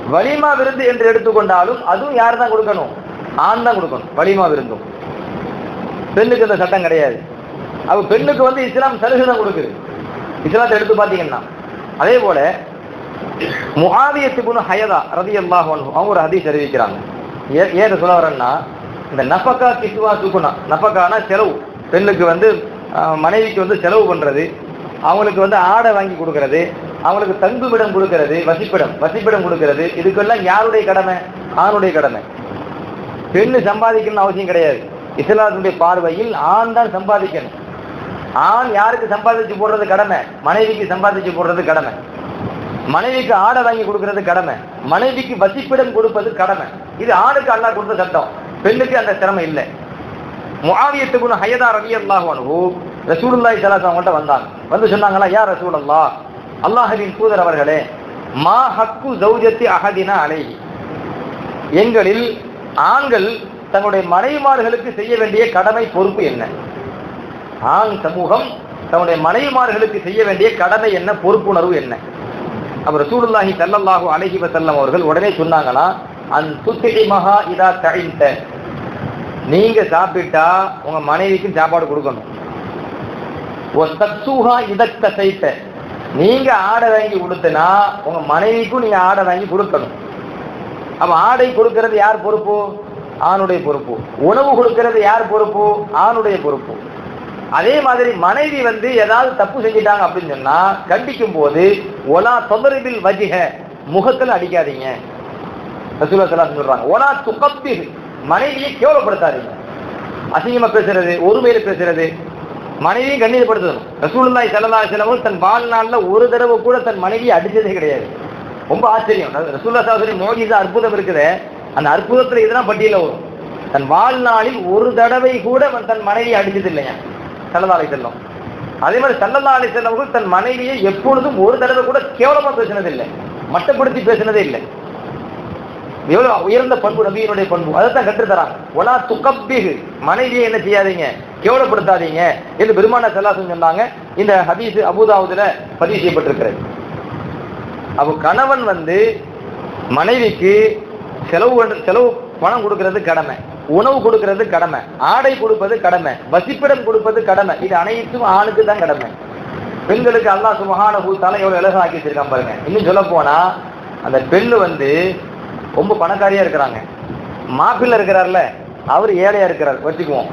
வலிமா விருந்து என்று எடுத்துக்கொண்டாலும் அதுவும் யார் தான் கொடுக்கணும் ஆண் தான் கொடுக்கணும் வலிமா விருந்தும் பெண்ணுக்கு இந்த சட்டம் கிடையாது அப்ப பெண்ணுக்கு வந்து இஸ்லாம் சலுகை தான் கொடுக்குது இஸ்லாத்தை எடுத்து பார்த்தீங்கன்னா அதே போல முகாவியத்துக்குன்னு ஹயதா ரதி அல்லாஹ் அவங்க ஒரு ஹதீஸ் அறிவிக்கிறாங்க ஏ- ஏன் இதை சொல்ல வரேன்னா இந்த நஃபக்கா கிசுவா சுகுனா நஃபக்கானா செலவு பெண்ணுக்கு வந்து ஆஹ், மனைவிக்கு வந்து செலவு பண்றது அவங்களுக்கு வந்து ஆடை வாங்கி கொடுக்கறது அவங்களுக்கு தங்குமிடம் கொடுக்கறது வசிப்பிடம் வசிப்பிடம் கொடுக்கறது இதுக்கெல்லாம் யாருடைய கடமை ஆணுடைய கடமை பெண்ணு சம்பாதிக்கணும்னு அவசியம் கிடையாது இஸ்லாத்தினுடைய பார்வையில் ஆண் தான் சம்பாதிக்கணும் ஆண் யாருக்கு சம்பாதிச்சு போடுறது கடமை மனைவிக்கு சம்பாதிச்சு போடுறது கடமை மனைவிக்கு ஆடை வாங்கி கொடுக்கிறது கடமை மனைவிக்கு வசிப்பிடம் கொடுப்பது கடமை இது ஆணுக்கு அல்லாஹ் கொடுத்த சட்டம் பெண்ணுக்கு அந்த திறமை இல்லை முஆவியத்துக்கு ஹயதா ரவி அல்லாஹ் அனுகு ரசூலுல்லாஹி ஸல்லல்லாஹு அவங்கள்ட்ட வந்தாங்க வந்து சொன்னாங்களா யா ரசூலல்லாஹ் அல்லாஹ்வின் தூதர் அவர்களே மா ஹக்கு ஜௌஜத்தி அஹதினா அலைஹி எங்களில் ஆண்கள் தங்களுடைய மனைவிமார்களுக்கு செய்ய வேண்டிய கடமை பொறுப்பு என்ன ஆண் சமூகம் தன்னுடைய மனைவிமார்களுக்கு செய்ய வேண்டிய கடமை என்ன பொறுப்புணர்வு என்ன அப்ப ரசூலுல்லாஹி ஸல்லல்லாஹு அலைஹி வஸல்லம் அவர்கள் உடனே சொன்னாங்களா அன் துத்திகி மகா இதா தழிந்த நீங்க சாப்பிட்டா உங்க மனைவிக்கும் சாப்பாடு கொடுக்கணும் ஒரு தத்சூகா இதத்த சைத்த நீங்க ஆடை வாங்கி கொடுத்தனா உங்க மனைவிக்கும் நீங்க ஆடை வாங்கி கொடுக்கணும் அப்ப ஆடை கொடுக்கிறது யார் பொறுப்பு ஆணுடைய பொறுப்பு உணவு கொடுக்கிறது யார் பொறுப்பு ஆணுடைய பொறுப்பு அதே மாதிரி மனைவி வந்து ஏதாவது தப்பு செஞ்சிட்டாங்க அப்படின்னு சொன்னா கண்டிக்கும் போது ஒலா தொந்தரவில் வஜிக முகத்துல அடிக்காதீங்க ரசூலுல்லாஹி ஸல்லல்லாஹு அலைஹி சொல்றாங்க ஒலா துகப்பிர் மனைவியை கேவலப்படுத்தாதீங்க அசிங்கமா பேசுறது ஒருமையில பேசுறது மனைவியும் கண்ணியப்படுத்தணும் ரசூலுல்லாஹி ஸல்லல்லாஹு அலைஹி வஸல்லம் தன் வாழ்நாள்ல ஒரு தடவை கூட தன் மனைவியை அடிச்சதே கிடையாது ரொம்ப ஆச்சரியம் ரசூல்லா சாஹரி மோஜிசா அற்புதம் இருக்குது அந்த அற்புதத்துல இதெல்லாம் பட்டியல வரும் தன் வாழ்நாளில் ஒரு தடவை கூட அவன் தன் மனைவியை அடிச்சது இல்லையா சல்லல்லா அலைஹி செல்லம் அதே மாதிரி சல்லல்லா அலைஹி செல்லம் அவர்கள் தன் மனைவியை எப்பொழுதும் ஒரு தடவை கூட கேவலமா பேசினது இல்லை மட்டப்படுத்தி பேசினதே இல்லை எவ்வளவு உயர்ந்த பண்பு நபியினுடைய பண்பு அதைத்தான் கற்றுத்தராங்க ஒலா துக்கப்பிகு மனைவியை என்ன செய்யாதீங்க கேவலப்படுத்தாதீங்க என்று பெருமான செல்லாசன் சொன்னாங்க இந்த ஹதீஸ் அபுதாவுதுல பதிவு செய்யப்பட்டிருக்கிறது அப்ப கணவன் வந்து மனைவிக்கு செலவு பண்ற- செலவு பணம் கொடுக்கிறது கடமை உணவு கொடுக்கிறது கடமை ஆடை கொடுப்பது கடமை வசிப்பிடம் கொடுப்பது கடமை இது அனைத்தும் ஆணுக்கு தான் கடமை பெண்களுக்கு அல்லாஹ் சுபஹான பூத்தால எவ்வளவு இலகம் ஆக்கி வச்சிருக்கான் பாருங்க இன்னும் சொல்ல போனா அந்த பெண்ணு வந்து ரொம்ப பணக்காரியா இருக்கிறாங்க மாப்பிள்ளை இருக்கிறார்ல அவர் ஏழையா இருக்கிறார் வச்சுக்குவோம்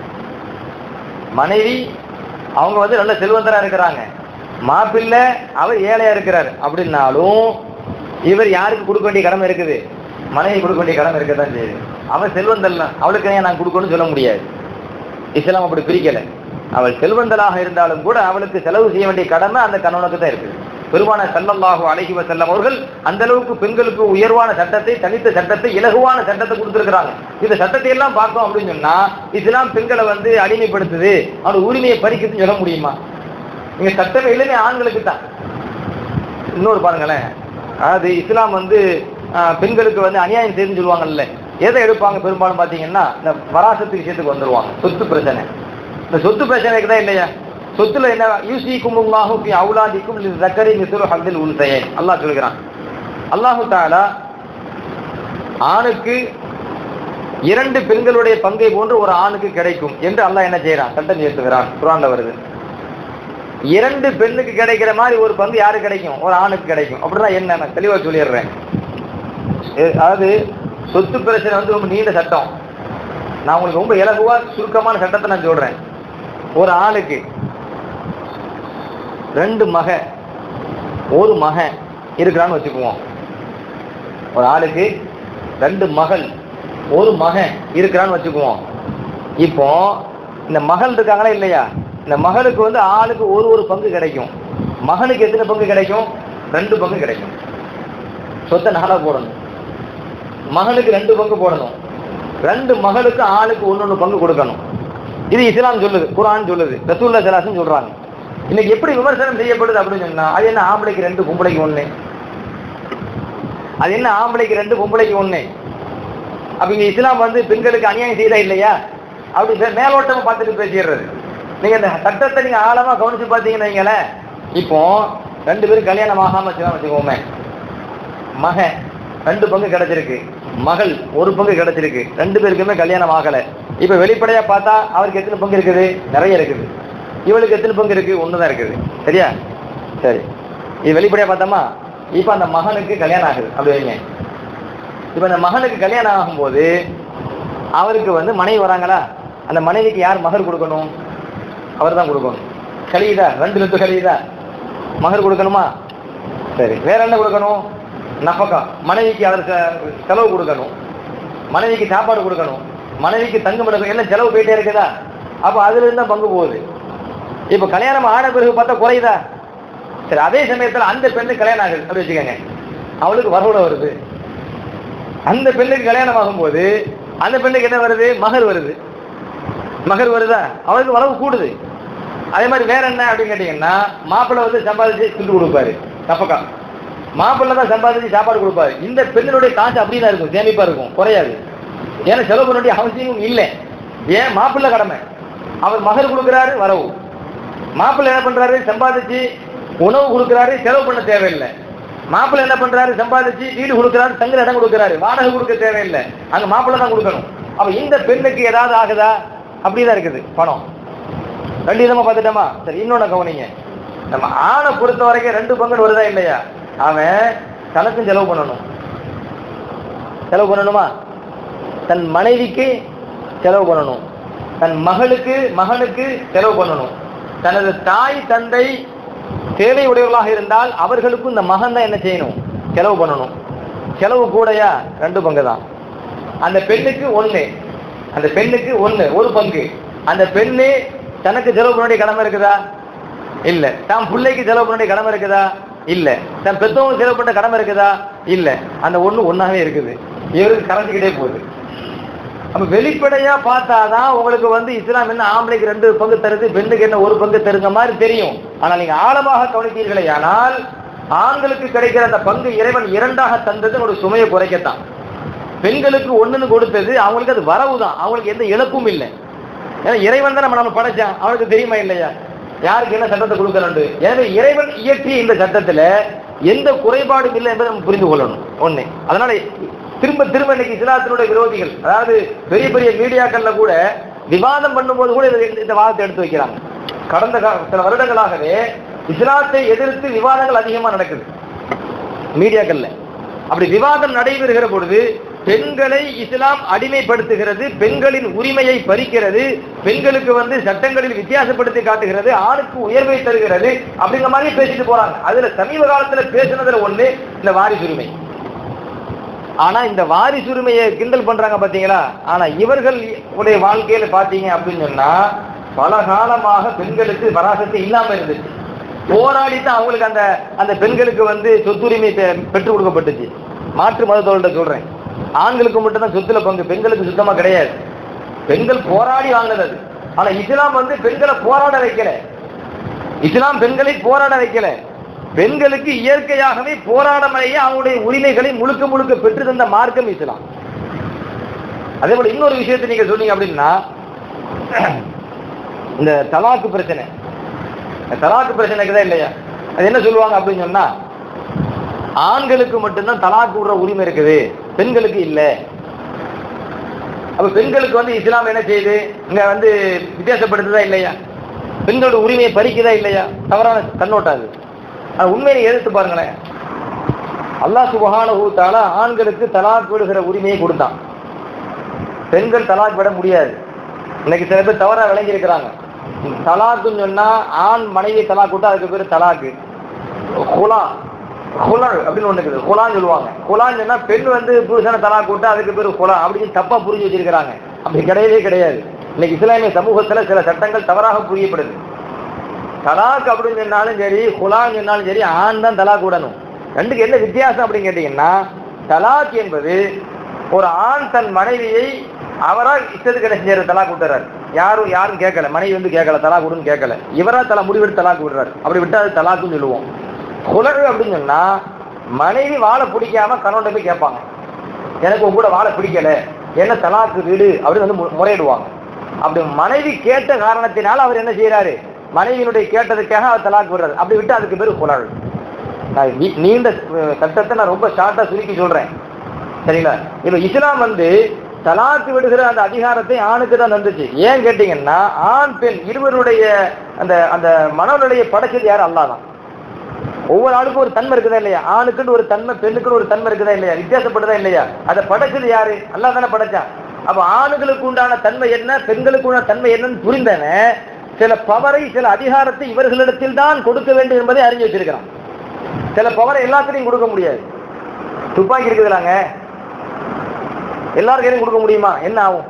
மனைவி அவங்க வந்து நல்ல செல்வந்தரா இருக்கிறாங்க மாப்பிள்ளை அவர் ஏழையா இருக்கிறார் அப்படின்னாலும் இவர் யாருக்கு கொடுக்க வேண்டிய கடமை இருக்குது மனைவி கொடுக்க வேண்டிய கடமை இருக்கதான் செய்யுது அவன் செல்வந்தல்ல அவளுக்கு ஏன் நான் கொடுக்கணும்னு சொல்ல முடியாது இஸ்லாம் அப்படி பிரிக்கல அவள் செல்வந்தலாக இருந்தாலும் கூட அவளுக்கு செலவு செய்ய வேண்டிய கடமை அந்த கணவனுக்கு தான் இருக்குது பெருமான சல்லல்லாஹு அலைஹி வஸல்லம் அவர்கள் அந்த அளவுக்கு பெண்களுக்கு உயர்வான சட்டத்தை தனித்த சட்டத்தை இலகுவான சட்டத்தை கொடுத்திருக்கிறாங்க இந்த சட்டத்தை எல்லாம் பார்த்தோம் அப்படின்னு சொன்னா இஸ்லாம் பெண்களை வந்து அடிமைப்படுத்துது அவனோட உரிமையை பறிக்குதுன்னு சொல்ல முடியுமா நீங்க சட்டமே இல்லைன்னு ஆண்களுக்கு தான் இன்னொரு பாருங்களேன் அதாவது இஸ்லாம் வந்து ஆஹ், பெண்களுக்கு வந்து அநியாயம் செய்துன்னு சொல்லுவாங்கல்ல எதை எடுப்பாங்க பெரும்பாலும் பாத்தீங்கன்னா இந்த வராசத்து விஷயத்துக்கு வந்துருவாங்க சொத்து பிரச்சனை இந்த சொத்து பிரச்சனை இருக்குதா இல்லையா சொத்துல என்ன யூசிக்கும் ஃபி அவுலாதிக்கும் ஜக்கரி மிசுரு ஹப்தில் உன்சையன் அல்லாஹ் சொல்கிறான் அல்லாஹு தாலா ஆணுக்கு இரண்டு பெண்களுடைய பங்கை போன்று ஒரு ஆணுக்கு கிடைக்கும் என்று அல்லாஹ் என்ன செய்யறான் சட்டம் இயற்றுகிறான் குரான்ல வருது இரண்டு பெண்ணுக்கு கிடைக்கிற மாதிரி ஒரு பங்கு யாருக்கு கிடைக்கும் ஒரு ஆணுக்கு கிடைக்கும் அப்படிதான் என்ன நான் தெளிவா சொல்லிடுறேன் எ- அதாவது சொத்து பிரச்சனை வந்து ரொம்ப நீண்ட சட்டம் நான் உங்களுக்கு ரொம்ப இலகுவா சுருக்கமான சட்டத்தை நான் சொல்றேன் ஒரு ஆளுக்கு ரெண்டு மக ஒரு மகன் இருக்கிறான்னு வச்சுக்குவோம் ஒரு ஆளுக்கு ரெண்டு மகள் ஒரு மகன் இருக்கிறான்னு வச்சுக்குவோம் இப்போ இந்த மகள் இருக்காங்களா இல்லையா இந்த மகளுக்கு வந்து ஆளுக்கு ஒரு ஒரு பங்கு கிடைக்கும் மகனுக்கு எத்தனை பங்கு கிடைக்கும் ரெண்டு பங்கு கிடைக்கும் சொத்தை நாளா போடணும் மகனுக்கு ரெண்டு பங்கு போடணும் ரெண்டு மகளுக்கு ஆளுக்கு ஒன்னொன்னு பங்கு கொடுக்கணும் இது இஸ்லாம் சொல்லுது குர்ஆன் சொல்லுது ரசூல்லா சலாசன் சொல்றாங்க இன்னைக்கு எப்படி விமர்சனம் செய்யப்படுது அப்படின்னு சொன்னா அது என்ன ஆம்பளைக்கு ரெண்டு பொம்பளைக்கு ஒண்ணு அது என்ன ஆம்பளைக்கு ரெண்டு பொம்பளைக்கு ஒண்ணு அப்ப இங்க இஸ்லாம் வந்து பெண்களுக்கு அநியாயம் செய்யறா இல்லையா அப்படி சே- மேலோட்டமா பார்த்துட்டு பேசிடுறது நீங்க இந்த சட்டத்தை நீங்க ஆழமா கவனிச்சு பார்த்தீங்கன்னு வைங்களேன் இப்போ ரெண்டு பேரும் கல்யாணம் ஆகாம வச்சுக்கலாம் வச்சுக்கோமே மகன் ரெண்டு பங்கு கிடைச்சிருக்கு மகள் ஒரு பங்கு கிடைச்சிருக்கு ரெண்டு பேருக்குமே கல்யாணம் ஆகல இப்ப வெளிப்படையா பார்த்தா அவருக்கு எத்தனை பங்கு இருக்குது நிறைய இருக்குது இவளுக்கு எத்தனை பங்கு இருக்கு ஒண்ணுதான் இருக்குது சரியா சரி இது வெளிப்படையா பார்த்தோமா இப்ப அந்த மகனுக்கு கல்யாணம் ஆகுது அப்படி வைங்க இப்ப அந்த மகனுக்கு கல்யாணம் ஆகும்போது அவருக்கு வந்து மனைவி வராங்களா அந்த மனைவிக்கு யார் மகர் கொடுக்கணும் அவர் தான் கொடுக்கணும் கழியுதா ரெண்டு லட்சம் கழியுதா மகர் கொடுக்கணுமா சரி வேற என்ன கொடுக்கணும் நஃபகா மனைவிக்கு அவர் செ- செலவு கொடுக்கணும் மனைவிக்கு சாப்பாடு கொடுக்கணும் மனைவிக்கு தங்குமிடம் எல்லாம் செலவு போயிட்டே இருக்குதா அப்ப அதுல இருந்தா பங்கு போகுது இப்ப கல்யாணம் ஆன பிறகு பார்த்தா குறையுதா சரி அதே சமயத்துல அந்த பெண்ணுக்கு கல்யாணம் ஆகுது அப்படி வச்சுக்கோங்க அவளுக்கு வரவுட வருது அந்த பெண்ணுக்கு கல்யாணம் ஆகும்போது அந்த பெண்ணுக்கு என்ன வருது மகர் வருது மகர் வருதா அவளுக்கு வரவு கூடுது அதே மாதிரி வேற என்ன அப்படின்னு கேட்டீங்கன்னா மாப்பிள்ளை வந்து சம்பாதிச்சு துண்டு கொடுப்பாரு தப்பக்கா மாப்பிள்ளை தான் சம்பாதிச்சு சாப்பாடு கொடுப்பாரு இந்த பெண்ணினுடைய காசு அப்படிதான் இருக்கும் சேமிப்பா இருக்கும் குறையாது ஏன்னா செலவு பண்ண வேண்டிய அவசியமும் இல்லை ஏன் மாப்பிள்ளை கடமை அவர் மகர் கொடுக்குறாரு வரவு மாப்பிள்ளை என்ன பண்றாரு சம்பாதிச்சு உணவு கொடுக்குறாரு செலவு பண்ண தேவையில்லை மாப்பிள்ளை என்ன பண்றாரு சம்பாதிச்சு வீடு கொடுக்குறாரு தங்குற இடம் கொடுக்குறாரு வாடகை கொடுக்க தேவையில்லை அங்க மாப்பிள்ளை தான் கொடுக்கணும் அப்ப இந்த பெண்ணுக்கு ஏதாவது ஆகுதா அப்படிதான் இருக்குது பணம் ரெண்டு விதமா பார்த்துட்டோமா சரி இன்னொன்னு கவனிங்க நம்ம ஆணை பொறுத்த வரைக்கும் ரெண்டு பங்குன்னு வருதா இல்லையா அவன் தனக்கும் செலவு பண்ணணும் செலவு பண்ணணுமா தன் மனைவிக்கு செலவு பண்ணணும் தன் மகளுக்கு மகனுக்கு செலவு பண்ணணும் தனது தாய் தந்தை தேவை உடையவர்களாக இருந்தால் அவர்களுக்கும் இந்த மகன் தான் என்ன செய்யணும் செலவு பண்ணணும் செலவு கூடயா ரெண்டு பங்கு தான் அந்த பெண்ணுக்கு ஒண்ணு அந்த பெண்ணுக்கு ஒண்ணு ஒரு பங்கு அந்த பெண்ணு தனக்கு செலவு பண்ண வேண்டிய கடமை இருக்குதா இல்ல தான் பிள்ளைக்கு செலவு பண்ண வேண்டிய கடமை இருக்குதா இல்ல தன் பெத்தவங்க செலவு பண்ண கடமை இருக்குதா இல்ல அந்த ஒண்ணு ஒண்ணாவே இருக்குது இவருக்கு கரைஞ்சிக்கிட்டே போகுது அப்ப வெளிப்படையா பார்த்தாதான் உங்களுக்கு வந்து இஸ்லாம் என்ன ஆம்பளைக்கு ரெண்டு பங்கு தருது பெண்ணுக்கு என்ன ஒரு பங்கு தருங்க மாதிரி தெரியும் ஆனா நீங்க ஆழமாக கவனித்தீர்களே ஆனால் ஆண்களுக்கு கிடைக்கிற அந்த பங்கு இறைவன் இரண்டாக தந்தது ஒரு சுமையை குறைக்கத்தான் பெண்களுக்கு ஒண்ணுன்னு கொடுத்தது அவங்களுக்கு அது வரவு தான் அவங்களுக்கு எந்த இழப்பும் இல்லை ஏன்னா இறைவன் தான் நம்ம நம்ம படைச்சான் அவனுக்கு தெரியுமா இல்லையா யாருக்கு என்ன சட்டத்தை கொடுக்கணும் எனவே இறைவன் இயற்றிய இந்த சட்டத்துல எந்த குறைபாடும் இல்லை என்பதை நம்ம புரிந்து கொள்ளணும் ஒண்ணு அதனால திரும்ப திரும்ப இன்னைக்கு இஸ்லாத்தினுடைய விரோதிகள் அதாவது பெரிய பெரிய மீடியாக்கள்ல கூட விவாதம் பண்ணும்போது கூட இதை- இந்த வாதத்தை எடுத்து வைக்கிறாங்க கடந்த கா- சில வருடங்களாகவே இஸ்லாத்தை எதிர்த்து விவாதங்கள் அதிகமா நடக்குது மீடியாக்கள்ல அப்படி விவாதம் நடைபெறுகிற பொழுது பெண்களை இஸ்லாம் அடிமைப்படுத்துகிறது பெண்களின் உரிமையை பறிக்கிறது பெண்களுக்கு வந்து சட்டங்களில் வித்தியாசப்படுத்தி காட்டுகிறது ஆணுக்கு உயர்வை தருகிறது அப்படிங்கிற மாதிரி பேசிட்டு போறாங்க அதுல சமீப காலத்துல பேசுனதுல ஒண்ணு இந்த வாரிசுரிமை ஆனா இந்த வாரிசுரிமையை கிண்டல் பண்றாங்க பாத்தீங்களா ஆனா இவர்கள் உடைய வாழ்க்கையில பாத்தீங்க அப்படின்னு சொன்னா பல காலமாக பெண்களுக்கு வராசத்து இல்லாம இருந்துச்சு போராடி தான் அவங்களுக்கு அந்த அந்த பெண்களுக்கு வந்து சொத்துரிமை பெ- பெற்றுக் கொடுக்கப்பட்டுச்சு மாற்று மதத்தோட சொல்றேன் ஆண்களுக்கு மட்டும்தான் சொத்துல பங்கு பெண்களுக்கு சுத்தமா கிடையாது பெண்கள் போராடி வாங்கினது அது ஆனா இஸ்லாம் வந்து பெண்களை போராட வைக்கல இஸ்லாம் பெண்களை போராட வைக்கல பெண்களுக்கு இயற்கையாகவே போராடமையே அவங்களுடைய உரிமைகளை முழுக்க முழுக்க பெற்று தந்த மார்க்கம் இஸ்லாம் அதே போல இன்னொரு விஷயத்தை நீங்க சொன்னீங்க அப்படின்னா இந்த தலாக்கு பிரச்சனை இந்த தலாக்கு பிரச்சனை இருக்குதா இல்லையா அது என்ன சொல்லுவாங்க அப்படின்னு சொன்னா ஆண்களுக்கு மட்டும்தான் தலாக்கு விடுற உரிமை இருக்குது பெண்களுக்கு இல்ல அப்ப பெண்களுக்கு வந்து இஸ்லாம் என்ன செய்யுது இங்க வந்து வித்தியாசப்படுத்துதா இல்லையா பெண்களோட உரிமையை பறிக்குதா இல்லையா தவறான கண்ணோட்டம் அது ஆனா உண்மையை எதிர்த்து பாருங்களேன் அல்லாஹ் சுபஹானஹு தஆலா ஆண்களுக்கு தலாக் விடுகிற உரிமையை கொடுத்தான் பெண்கள் தலாக் விட முடியாது இன்னைக்கு சில பேர் தவறா விளங்கி இருக்கிறாங்க தலாக்குன்னு சொன்னா ஆண் மனைவி தலாக் விட்டா அதுக்கு பேரு தலாக்கு குலா குலர் அப்படின்னு ஒண்ணு இருக்குது குலான்னு சொல்லுவாங்க குலான்னு சொன்னா பெண் வந்து புருஷனை தலாக் விட்டா அதுக்கு பேரு குலா அப்படின்னு தப்பா புரிஞ்சு வச்சிருக்கிறாங்க அப்படி கிடையவே கிடையாது இன்னைக்கு இஸ்லாமிய சமூகத்துல சில சட்டங்கள் தவறாக புரியப்படுது தலாக் அப்படின்னு சொன்னாலும் சரி குலான்னு சொன்னாலும் சரி ஆண் தான் தலாக் விடணும் ரெண்டுக்கு என்ன வித்தியாசம் அப்படின்னு கேட்டீங்கன்னா தலாக் என்பது ஒரு ஆண் தன் மனைவியை அவரா இஷ்டத்துக்கு என்ன செஞ்சாரு தலாக் விட்டுறாரு யாரும் யாரும் கேட்கல மனைவி வந்து கேட்கல தலாக் விடுன்னு கேட்கல இவரா தலா முடிவெடுத்து தலாக் விடுறாரு அப்படி விட்டா அது தலாக்குன்னு சொல்லுவோம் குலகு அப்படின்னு சொன்னா மனைவி வாழை பிடிக்காம கணவன்கிட்ட போய் கேட்பாங்க எனக்கு உங்க கூட வாழ பிடிக்கல என்ன தலாக்கு வீடு அப்படின்னு வந்து மு- முறையிடுவாங்க அப்படி மனைவி கேட்ட காரணத்தினால அவர் என்ன செய்யறாரு மனைவியினுடைய கேட்டதுக்காக அவர் தலாக்கு விடுறாரு அப்படி விட்டு அதுக்கு பேரு குலகு நான் நீ- நீண்ட அஹ், சட்டத்தை நான் ரொம்ப ஷார்ட்டா சுருக்கி சொல்றேன் சரிங்களா இப்ப இஸ்லாம் வந்து தலாக்கு விடுகிற அந்த அதிகாரத்தை ஆணுக்கு தான் தந்துச்சு ஏன் கேட்டீங்கன்னா ஆண் பெண் இருவருடைய அந்த அந்த மனநிலையை படைச்சது யார் அல்லாஹ் தான் ஒவ்வொரு ஆளுக்கும் ஒரு தன்மை இருக்குதா இல்லையா ஆணுக்குன்னு ஒரு தன்மை பெண்ணுக்குன்னு ஒரு தன்மை இருக்குதா இல்லையா வித்தியாசப்படுதா இல்லையா அதை படைச்சது யாரு அல்லாஹ் தானே படைச்சான் அப்ப ஆணுகளுக்கு உண்டான தன்மை என்ன பெண்களுக்கு உண்டான தன்மை என்னன்னு புரிந்தன சில பவரை சில அதிகாரத்தை இவர்களிடத்தில் தான் கொடுக்க வேண்டும் என்பதை அறிஞ்சு வச்சிருக்கிறான் சில பவரை எல்லாத்துலையும் கொடுக்க முடியாது துப்பாக்கி இருக்குதுலாங்க எல்லார் கையிலும் கொடுக்க முடியுமா என்ன ஆகும்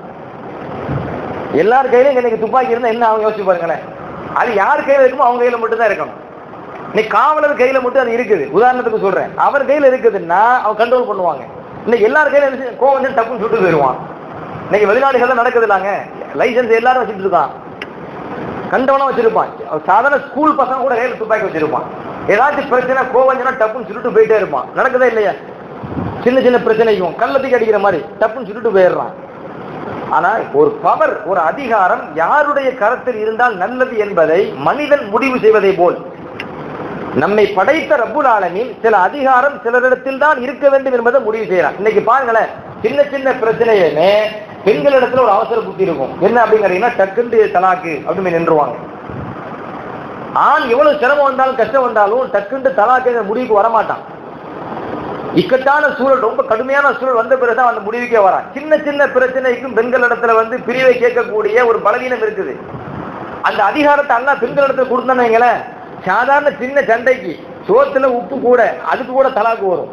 எல்லார் கையிலும் இன்னைக்கு துப்பாக்கி இருந்தா என்ன ஆகும் யோசிச்சு பாருங்களேன் அது யார் கையில இருக்குமோ அவங்க கையில மட்டும் தான் இருக்கணும் இன்னைக்கு காவலர் கையில மட்டும் அது இருக்குது உதாரணத்துக்கு சொல்றேன் அவர் கையில இருக்குதுன்னா அவன் கண்ட்ரோல் பண்ணுவாங்க இன்னைக்கு எல்லார் கையில என்ன செய்ய- கோவம் வந்து டப்புன்னு சுட்டு போயிடுவான் இன்னைக்கு வெளிநாடுகள்ல நடக்குது இல்லைங்க லைசன்ஸ் எல்லாரும் வச்சுட்டு இருக்கான் கண்டவனா வச்சிருப்பான் அவன் சாதாரண ஸ்கூல் பசங்க கூட கையில துப்பாக்கி வச்சிருப்பான் ஏதாச்சும் பிரச்சனை கோவஞ்சனா டப்புன்னு சுட்டுட்டு போயிட்டே இருப்பான் நடக்குதா இல்லையா சின்ன சின்ன பிரச்சனைக்கும் கள்ளத்துக்கு அடிக்கிற மாதிரி டப்புன்னு சுட்டுட்டு போயிடுறான் ஆனா ஒரு பவர் ஒரு அதிகாரம் யாருடைய கரத்தில் இருந்தால் நல்லது என்பதை மனிதன் முடிவு செய்வதை போல் நம்மை படைத்த ரப்புல் ஆலமீன் சில அதிகாரம் சிலரிடத்தில் தான் இருக்க வேண்டும் என்பதை முடிவு செய்யறான் இன்னைக்கு பாருங்களேன் சின்ன சின்ன பிரச்சனையுமே பெண்களிடத்துல ஒரு அவசர புத்தி இருக்கும் என்ன அப்படிங்கிறீங்கன்னா டக்குண்டு தலாக்கு அப்படின்னு நின்றுவாங்க ஆண் எவ்வளவு சிரமம் வந்தாலும் கஷ்டம் வந்தாலும் டக்குண்டு தலாக்குங்கிற முடிவுக்கு வரமாட்டான் இக்கட்டான சூழல் ரொம்ப கடுமையான சூழல் வந்த பிறகுதான் அந்த முடிவுக்கே வரான் சின்ன சின்ன பிரச்சனைக்கும் பெண்களிடத்துல வந்து பிரிவை கேட்கக்கூடிய ஒரு பலவீனம் இருக்குது அந்த அதிகாரத்தை அண்ணா பெண்களிடத்துல கொடுத்தான்னு வைங்களேன் சாதாரண சின்ன சண்டைக்கு சோத்துல உப்பு கூட அதுக்கு கூட தலாக்கு வரும்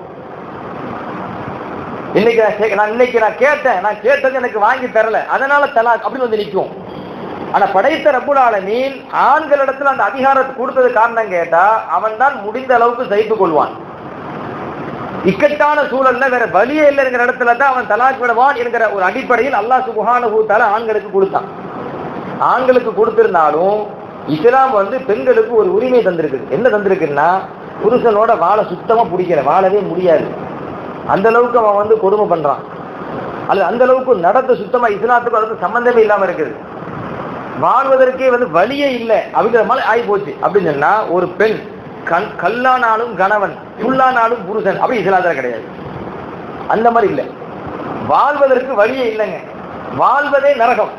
இன்னைக்கு நான் கே- நான் இன்னைக்கு நான் கேட்டேன் நான் கேட்டது எனக்கு வாங்கி தரல அதனால தலாக் அப்படின்னு வந்து நிற்கும் ஆனா படைத்த ரப்புல் ஆலமீன் ஆண்களிடத்துல அந்த அதிகாரத்தை கொடுத்தது காரணம் கேட்டா அவன் தான் முடிந்த அளவுக்கு சகித்துக் கொள்வான் இக்கட்டான சூழல்ல வேற வழியே இல்லைங்கிற இடத்துல தான் அவன் தலாக் விடுவான் என்கிற ஒரு அடிப்படையில் அல்லாஹ் சுபஹானஹு தஆலா ஆண்களுக்கு கொடுத்தான் ஆண்களுக்கு கொடுத்திருந்தாலும் இஸ்லாம் வந்து பெண்களுக்கு ஒரு உரிமை தந்திருக்குது என்ன தந்திருக்குன்னா புருஷனோட வாழ சுத்தமா பிடிக்கல வாழவே முடியாது அந்த அளவுக்கு அவன் வந்து கொடுமை பண்றான் அல்லது அந்த அளவுக்கு நடத்த சுத்தமா இஸ்லாத்துக்கு அதுக்கு சம்பந்தமே இல்லாம இருக்குது வாழ்வதற்கே வந்து வழியே இல்லை அப்படிங்கிற மாதிரி ஆகி போச்சு அப்படின்னு சொன்னா ஒரு பெண் கண் கல்லானாலும் கணவன் புல்லானாலும் புருஷன் அப்படி இஸ்லாத்துல கிடையாது அந்த மாதிரி இல்லை வாழ்வதற்கு வழியே இல்லைங்க வாழ்வதே நரகம்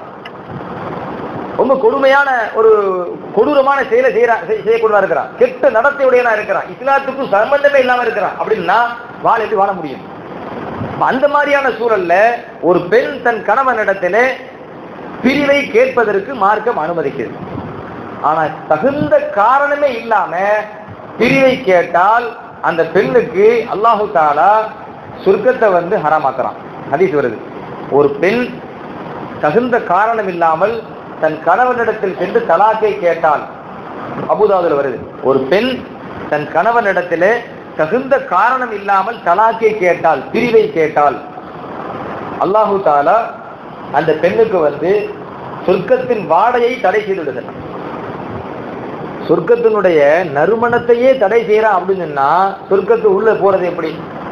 ரொம்ப கொடுமையான ஒரு கொடூரமான செயலை செய்யறான் செய்- செய்யக்கூடியவனா இருக்கிறான் கெட்ட நடத்தையுடையனா இருக்கிறான் இஸ்லாத்துக்கும் சம்பந்தமே இல்லாம இருக்கிறான் அப்படின்னா வாழ எப்படி வாழ முடியும் அப்ப அந்த மாதிரியான சூழல்ல ஒரு பெண் தன் கணவனிடத்திலே பிரிவை கேட்பதற்கு மார்க்கம் அனுமதிக்கிறது ஆனா தகுந்த காரணமே இல்லாம பிரிவை கேட்டால் அந்த பெண்ணுக்கு அல்லாஹு தாலா சொர்க்கத்தை வந்து ஹராமாக்குறான் ஹதீஸ் வருது ஒரு பெண் தகுந்த காரணம் இல்லாமல் தன் கணவனிடத்தில் சென்று தலாக்கை கேட்டால் அபுதாதுல வருது ஒரு பெண் தன் கணவனிடத்திலே தகுந்த காரணம் இல்லாமல் தலாக்கை கேட்டால் பிரிவை கேட்டால் அல்லாஹு தாலா அந்த பெண்ணுக்கு வந்து சொர்க்கத்தின் வாடையை தடை செய்து விடுகிறான் சொர்க்கத்தினுடைய நறுமணத்தையே தடை செய்யறான் அப்படின்னு சொன்னா சொர்க்கத்து உள்ள போறது எப்படி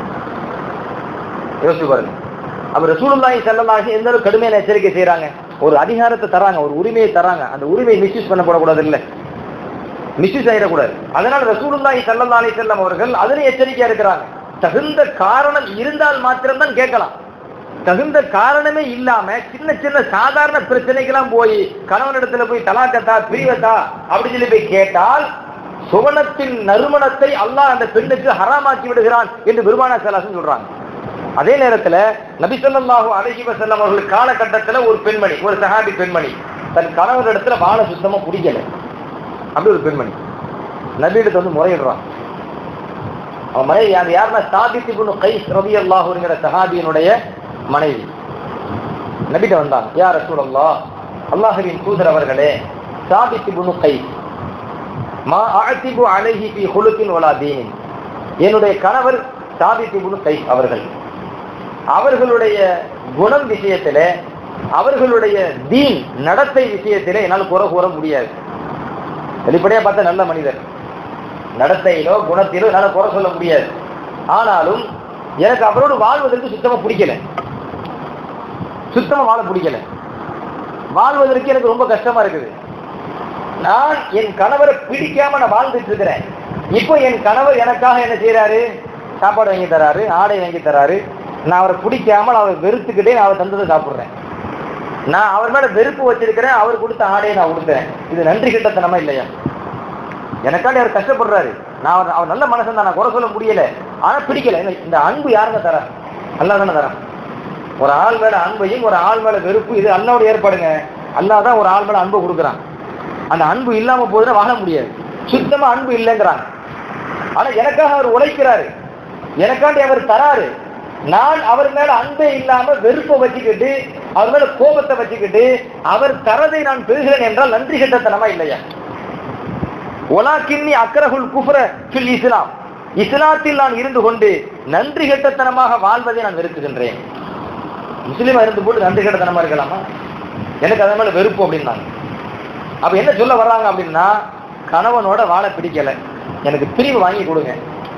யோசிச்சு பாருங்க அப்ப ரசூலுல்லாஹி ஸல்லல்லாஹு எந்த அளவுக்கு கடுமையான எச்சரிக்கை செய்றாங்க ஒரு அதிகாரத்தை தராங்க ஒரு உரிமையை தராங்க அந்த உரிமையை மிஸ்யூஸ் பண்ணப்படக்கூடாது இல்ல மிஸ்யூஸ் ஆயிடக்கூடாது அதனால ரசூலுல்லாஹி ஸல்லல்லாஹு அலைஹி வஸல்லம் அவர்கள் அதிலே எச்சரிக்கையா இருக்கிறாங்க தகுந்த காரணம் இருந்தால் மாத்திரம்தான் கேட்கலாம் தகுந்த காரணமே இல்லாம சின்ன சின்ன சாதாரண பிரச்சனைக்கெல்லாம் போய் கணவனிடத்துல போய் தலாக்கத்தா பிரிவத்தா அப்படின்னு சொல்லி போய் கேட்டால் சுவனத்தின் நறுமணத்தை அல்லாஹ் அந்த பெண்ணுக்கு ஹராமாக்கி விடுகிறான் என்று பெருமானா சலாசன் சொல்றாங்க அதே நேரத்துல நபி ஸல்லல்லாஹு அலைஹி வஸல்லம் அவர்கள் காலகட்டத்துல ஒரு பெண்மணி ஒரு சஹாபி பெண்மணி தன் கணவரிடத்துல வாழ சுத்தமா பிடிக்கல அப்படி ஒரு பெண்மணி நபியிடத்துல வந்து முறையிடுறான் அவன் மனைவி அது யாருன்னா சாபித் இப்னு கைஸ் ரலியல்லாஹுங்கிற சஹாபியினுடைய மனைவி நபிட்ட வந்தாங்க யா ரசூலல்லாஹ் அல்லாஹ்வின் தூதர் அவர்களே சாபித் இப்னு கைஸ் மா அஅதிபு அலைஹி ஃபீ ஹுலுகின் வலா தீனின் என்னுடைய கணவர் சாபித் இப்னு கைஸ் அவர்கள் அவர்களுடைய குணம் விஷயத்திலே அவர்களுடைய தீன் நடத்தை விஷயத்திலே என்னால் குறை கூற முடியாது வெளிப்படையா பார்த்த நல்ல மனிதர் நடத்தையிலோ குணத்திலோ என்னால குறை சொல்ல முடியாது ஆனாலும் எனக்கு அவரோடு வாழ்வதற்கு சுத்தமா பிடிக்கல சுத்தமா வாழ பிடிக்கல வாழ்வதற்கு எனக்கு ரொம்ப கஷ்டமா இருக்குது நான் என் கணவரை பிடிக்காம நான் வாழ்ந்துட்டு இருக்கிறேன் இப்போ என் கணவர் எனக்காக என்ன செய்யறாரு சாப்பாடு வாங்கி தராரு ஆடை வாங்கி தராரு நான் அவரை பிடிக்காமல் அவர் வெறுத்துக்கிட்டே நான் அவர் தந்ததை சாப்பிடுறேன் நான் அவர் மேல வெறுப்பு வச்சிருக்கிறேன் அவர் கொடுத்த ஆடையை நான் கொடுத்தேன் இது நன்றி கிட்டத்தனமா இல்லையா எனக்காண்டி அவர் கஷ்டப்படுறாரு நான் அவர் அவர் நல்ல மனசன் தான் நான் குறை சொல்ல முடியல ஆனா பிடிக்கல எனக்கு இந்த அன்பு யாருங்க தரா அல்லா தானே தரான் ஒரு ஆள் மேல அன்பையும் ஒரு ஆள் மேல வெறுப்பு இது அல்லாவோட ஏற்பாடுங்க அல்லாஹ் தான் ஒரு ஆள் மேல அன்பை கொடுக்குறான் அந்த அன்பு இல்லாம போதுன்னா வாழ முடியாது சுத்தமா அன்பு இல்லைங்கிறாங்க ஆனா எனக்காக அவர் உழைக்கிறாரு எனக்காண்டி அவர் தராரு நான் அவர் மேல அன்பே இல்லாம வெறுப்பை வச்சுக்கிட்டு அவர் மேல கோபத்தை வச்சுக்கிட்டு அவர் தரதை நான் பெறுகிறேன் என்றால் நன்றி கெட்டத்தனமா இல்லையா ஒலாக்கின்னி அக்கரகுல் குஃப்ர ஃபில் இஸ்லாம் இஸ்லாத்தில் நான் இருந்து கொண்டு நன்றி கெட்டத்தனமாக வாழ்வதை நான் வெறுக்குகின்றேன் முஸ்லீமா இருந்து போட்டு நன்றி கெட்டத்தனமா இருக்கலாமா எனக்கு அதன் மேல வெறுப்பு அப்படின்னாங்க அப்ப என்ன சொல்ல வர்றாங்க அப்படின்னா கணவனோட வாழ பிடிக்கல எனக்கு பிரிவு வாங்கி கொடுங்க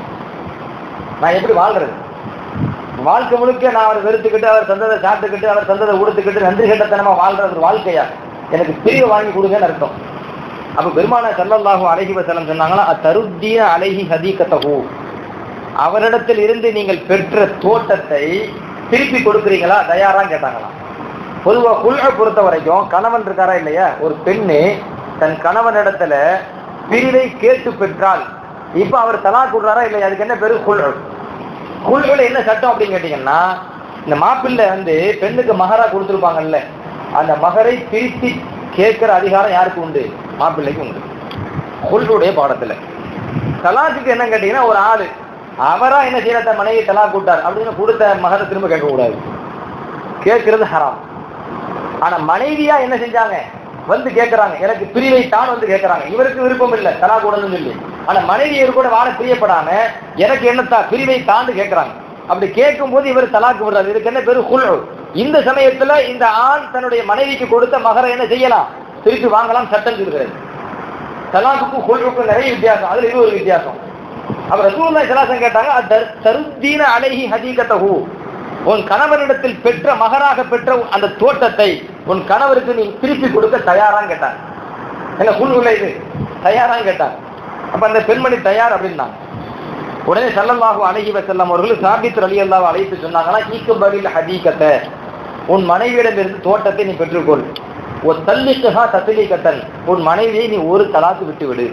நான் எப்படி வாழ்றது வாழ்க்கை முழுக்க நான் அவர் வெறுத்துக்கிட்டு அவர் தந்ததை சாப்பிட்டுக்கிட்டு அவர் தந்ததை உடுத்துக்கிட்டு நன்றி கெட்டத்தனமா வாழ்றது ஒரு வாழ்க்கையா எனக்கு பிரிவு வாங்கி கொடுங்கன்னு அர்த்தம் அப்ப பெருமான சல்லல்லாஹு அலைஹி வஸல்லம் சொன்னாங்களா அத்தருத்தீன அலைஹி ஹதீகத்தஹு அவரிடத்தில் இருந்து நீங்கள் பெற்ற தோட்டத்தை திருப்பி கொடுக்குறீங்களா தயாரா கேட்டாங்களாம் பொதுவா குல்ஹ பொறுத்த வரைக்கும் கணவன் இருக்காரா இல்லையா ஒரு பெண்ணு தன் கணவனிடத்துல பிரிவை கேட்டு பெற்றால் இப்ப அவர் தலா கொடுறாரா இல்லையா அதுக்கு என்ன பேரு குல் குல்ஹுல என்ன சட்டம் அப்படின்னு கேட்டீங்கன்னா இந்த மாப்பிள்ளை வந்து பெண்ணுக்கு மகரா கொடுத்துருப்பாங்கல்ல அந்த மகரை பிரித்து கேட்கிற அதிகாரம் யாருக்கு உண்டு மாப்பிள்ளைக்கு உண்டு குல்ஹுடைய பாடத்துல தலாக்குக்கு என்ன கேட்டீங்கன்னா ஒரு ஆளு அவரா என்ன செய்யற தன் மனைவி தலா கூட்டார் அப்படின்னு கொடுத்த மகரை திரும்ப கேட்க கூடாது கேட்கறது ஹராம் ஆனா மனைவியா என்ன செஞ்சாங்க வந்து கேட்கறாங்க எனக்கு பிரிவை தான் வந்து கேட்கறாங்க இவருக்கு விருப்பம் இல்ல தலா கூடன்னு சொல்லி ஆனா மனைவி இவர் கூட வாழ பிரியப்படாம எனக்கு என்னத்தா பிரிவை தாண்டு கேட்கறாங்க அப்படி கேட்கும் போது இவர் தலாக்கு விடுறாரு இதுக்கு என்ன பேரு குல் இந்த சமயத்துல இந்த ஆண் தன்னுடைய மனைவிக்கு கொடுத்த மகரை என்ன செய்யலாம் திருப்பி வாங்கலாம் சட்டம் சொல்கிறது தலாக்குக்கும் குல்வுக்கும் நிறைய வித்தியாசம் அதுல இது ஒரு வித்தியாசம் அப்ப ரசூலுல்லாஹி ஸல்லல்லாஹு கேட்டாங்க அத்தர் தருத்தீன அலைஹி ஹதீகத்தஹு உன் கணவனிடத்தில் பெற்ற மகராக பெற்ற அந்த தோட்டத்தை உன் கணவருக்கு நீ திருப்பி கொடுக்க தயாரான்னு கேட்டாங்க என்ன குழுவில் இது தயாரான்னு கேட்டாங்க அப்ப அந்த பெண்மணி தயார் அப்படின்னாங்க உடனே சல்லல்லாஹு அலைஹி வஸல்லம் அவர்கள் சாபித் அலி அல்லாஹ் அழைத்து சொன்னாங்கன்னா ஈக்குபலில் ஹதீகத்தை உன் மனைவியிடமிருந்து தோட்டத்தை நீ பெற்றுக்கொள் ஒரு தல்லிக்குஹா தத்திலிக்கத்தன் உன் மனைவியை நீ ஒரு தலாக்கு விட்டு விடு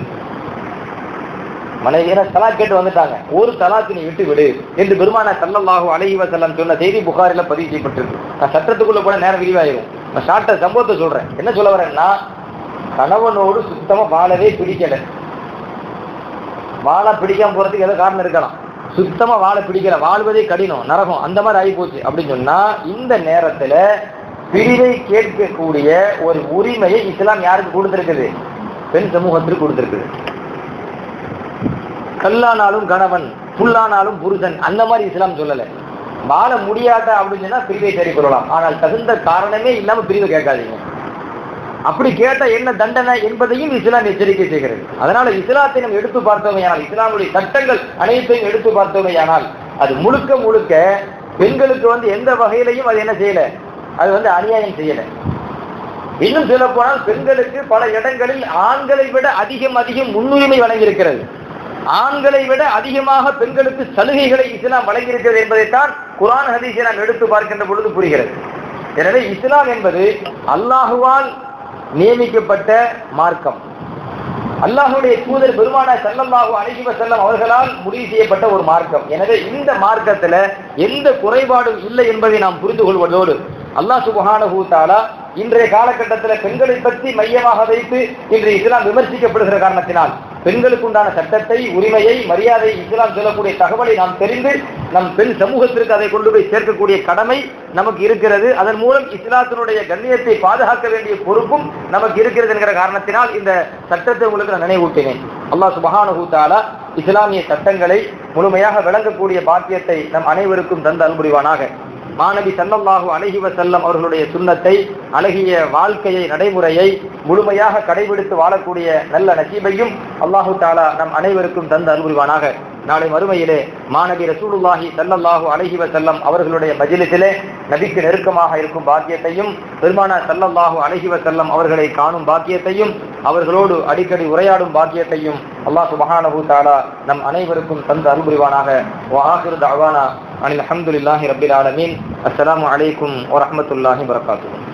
மனைவியை தலாக் கேட்டு வந்துட்டாங்க ஒரு தலாக்கு நீ விட்டு விடு என்று பெருமான சல்லல்லாஹு அலைஹி வஸல்லம் சொன்ன செய்தி புகாரில பதிவு செய்யப்பட்டிருக்கு நான் சட்டத்துக்குள்ள போன நேரம் விரிவாயிரும் நான் ஷார்ட்ட சம்பவத்தை சொல்றேன் என்ன சொல்ல வரேன்னா கணவனோடு சுத்தமா வாழவே பிடிக்கல வாழ பிடிக்காம போறதுக்கு ஏதோ காரணம் இருக்கலாம் சுத்தமா வாழ பிடிக்கல வாழ்வதே கடினம் நரகம் அந்த மாதிரி ஆகி போச்சு அப்படின்னு சொன்னா இந்த நேரத்துல பிரிவை கேட்கக்கூடிய ஒரு உரிமையை இஸ்லாம் யாருக்கு கொடுத்திருக்குது பெண் சமூகத்திற்கு கொடுத்திருக்குது கல்லானாலும் கணவன் புல்லானாலும் புருஷன் அந்த மாதிரி இஸ்லாம் சொல்லல வாழ முடியாத அப்படின்னு சொன்னா பிரிவை தேடிக் கொள்ளலாம் ஆனால் தகுந்த காரணமே இல்லாம பிரிவை கேட்காதீங்க அப்படி கேட்ட என்ன தண்டனை என்பதையும் இஸ்லாம் எச்சரிக்கை செய்கிறது அதனால இஸ்லாத்தை நம்ம எடுத்து பார்த்தோமையானால் இஸ்லாமுடைய சட்டங்கள் அனைத்தையும் எடுத்து பார்த்தோமையானால் அது முழுக்க முழுக்க பெண்களுக்கு வந்து எந்த வகையிலையும் அது என்ன செய்யல அது வந்து அநியாயம் செய்யல இன்னும் சொல்ல போனால் பெண்களுக்கு பல இடங்களில் ஆண்களை விட அதிகம் அதிகம் முன்னுரிமை வழங்கியிருக்கிறது ஆண்களை விட அதிகமாக பெண்களுக்கு சலுகைகளை இஸ்லாம் வழங்கியிருக்கிறது என்பதைத்தான் குரான் ஹதீஸை நாம் எடுத்து பார்க்கின்ற பொழுது புரிகிறது எனவே இஸ்லாம் என்பது அல்லாஹுவால் நியமிக்கப்பட்ட மார்க்கம் அல்லாஹுடைய தூதர் பெருமான செல்லல்லாஹு அழகி செல்லம் அவர்களால் முடிவு செய்யப்பட்ட ஒரு மார்க்கம் எனவே இந்த மார்க்கத்துல எந்த குறைபாடும் இல்லை என்பதை நாம் புரிந்து கொள்வதோடு அல்லாஹ் சுபஹானஹு தாலா இன்றைய காலகட்டத்தில் பெண்களை பற்றி மையமாக வைத்து இன்று இஸ்லாம் விமர்சிக்கப்படுகிற காரணத்தினால் பெண்களுக்கு உண்டான சட்டத்தை உரிமையை மரியாதை இஸ்லாம் சொல்லக்கூடிய தகவலை நாம் தெரிந்து நம் பெண் சமூகத்திற்கு அதை கொண்டு போய் சேர்க்கக்கூடிய கடமை நமக்கு இருக்கிறது அதன் மூலம் இஸ்லாத்தினுடைய கண்ணியத்தை பாதுகாக்க வேண்டிய பொறுப்பும் நமக்கு இருக்கிறது என்கிற காரணத்தினால் இந்த சட்டத்தை உங்களுக்கு நான் நினைவூட்டினேன் அல்லாஹ் சுபஹானஹு தாலா இஸ்லாமிய சட்டங்களை முழுமையாக விளங்கக்கூடிய பாக்கியத்தை நம் அனைவருக்கும் தந்து அன்புரிவானாக மாணவி சல்லல்லாஹு அழகி வசல்லம் அவர்களுடைய சுண்ணத்தை அழகிய வாழ்க்கையை நடைமுறையை முழுமையாக கடைபிடித்து வாழக்கூடிய நல்ல நசீபையும் அல்லாஹு தாலா நம் அனைவருக்கும் தந்து அன்புரிவானாக நாளை மறுமையிலே மாணவி ரசூலுல்லாஹி சல்லல்லாஹு அலைஹி வஸல்லம் அவர்களுடைய மஜிலிசிலே நபிக்கு நெருக்கமாக இருக்கும் பாக்கியத்தையும் பெருமானா சல்லல்லாஹு அலைஹி வஸல்லம் அவர்களை காணும் பாக்கியத்தையும் அவர்களோடு அடிக்கடி உரையாடும் பாக்கியத்தையும் அல்லாஹ் சுபஹானஹு தஆலா நம் அனைவருக்கும் தந்து அருள்புரிவானாக வ ஆகிரு தஅவானா அனில் அஹமதுல்லாஹி ரபில் ஆலமீன் அஸ்ஸலாமு அலைக்கும் வரஹ்மத்துல்லாஹி வரகாத்துஹு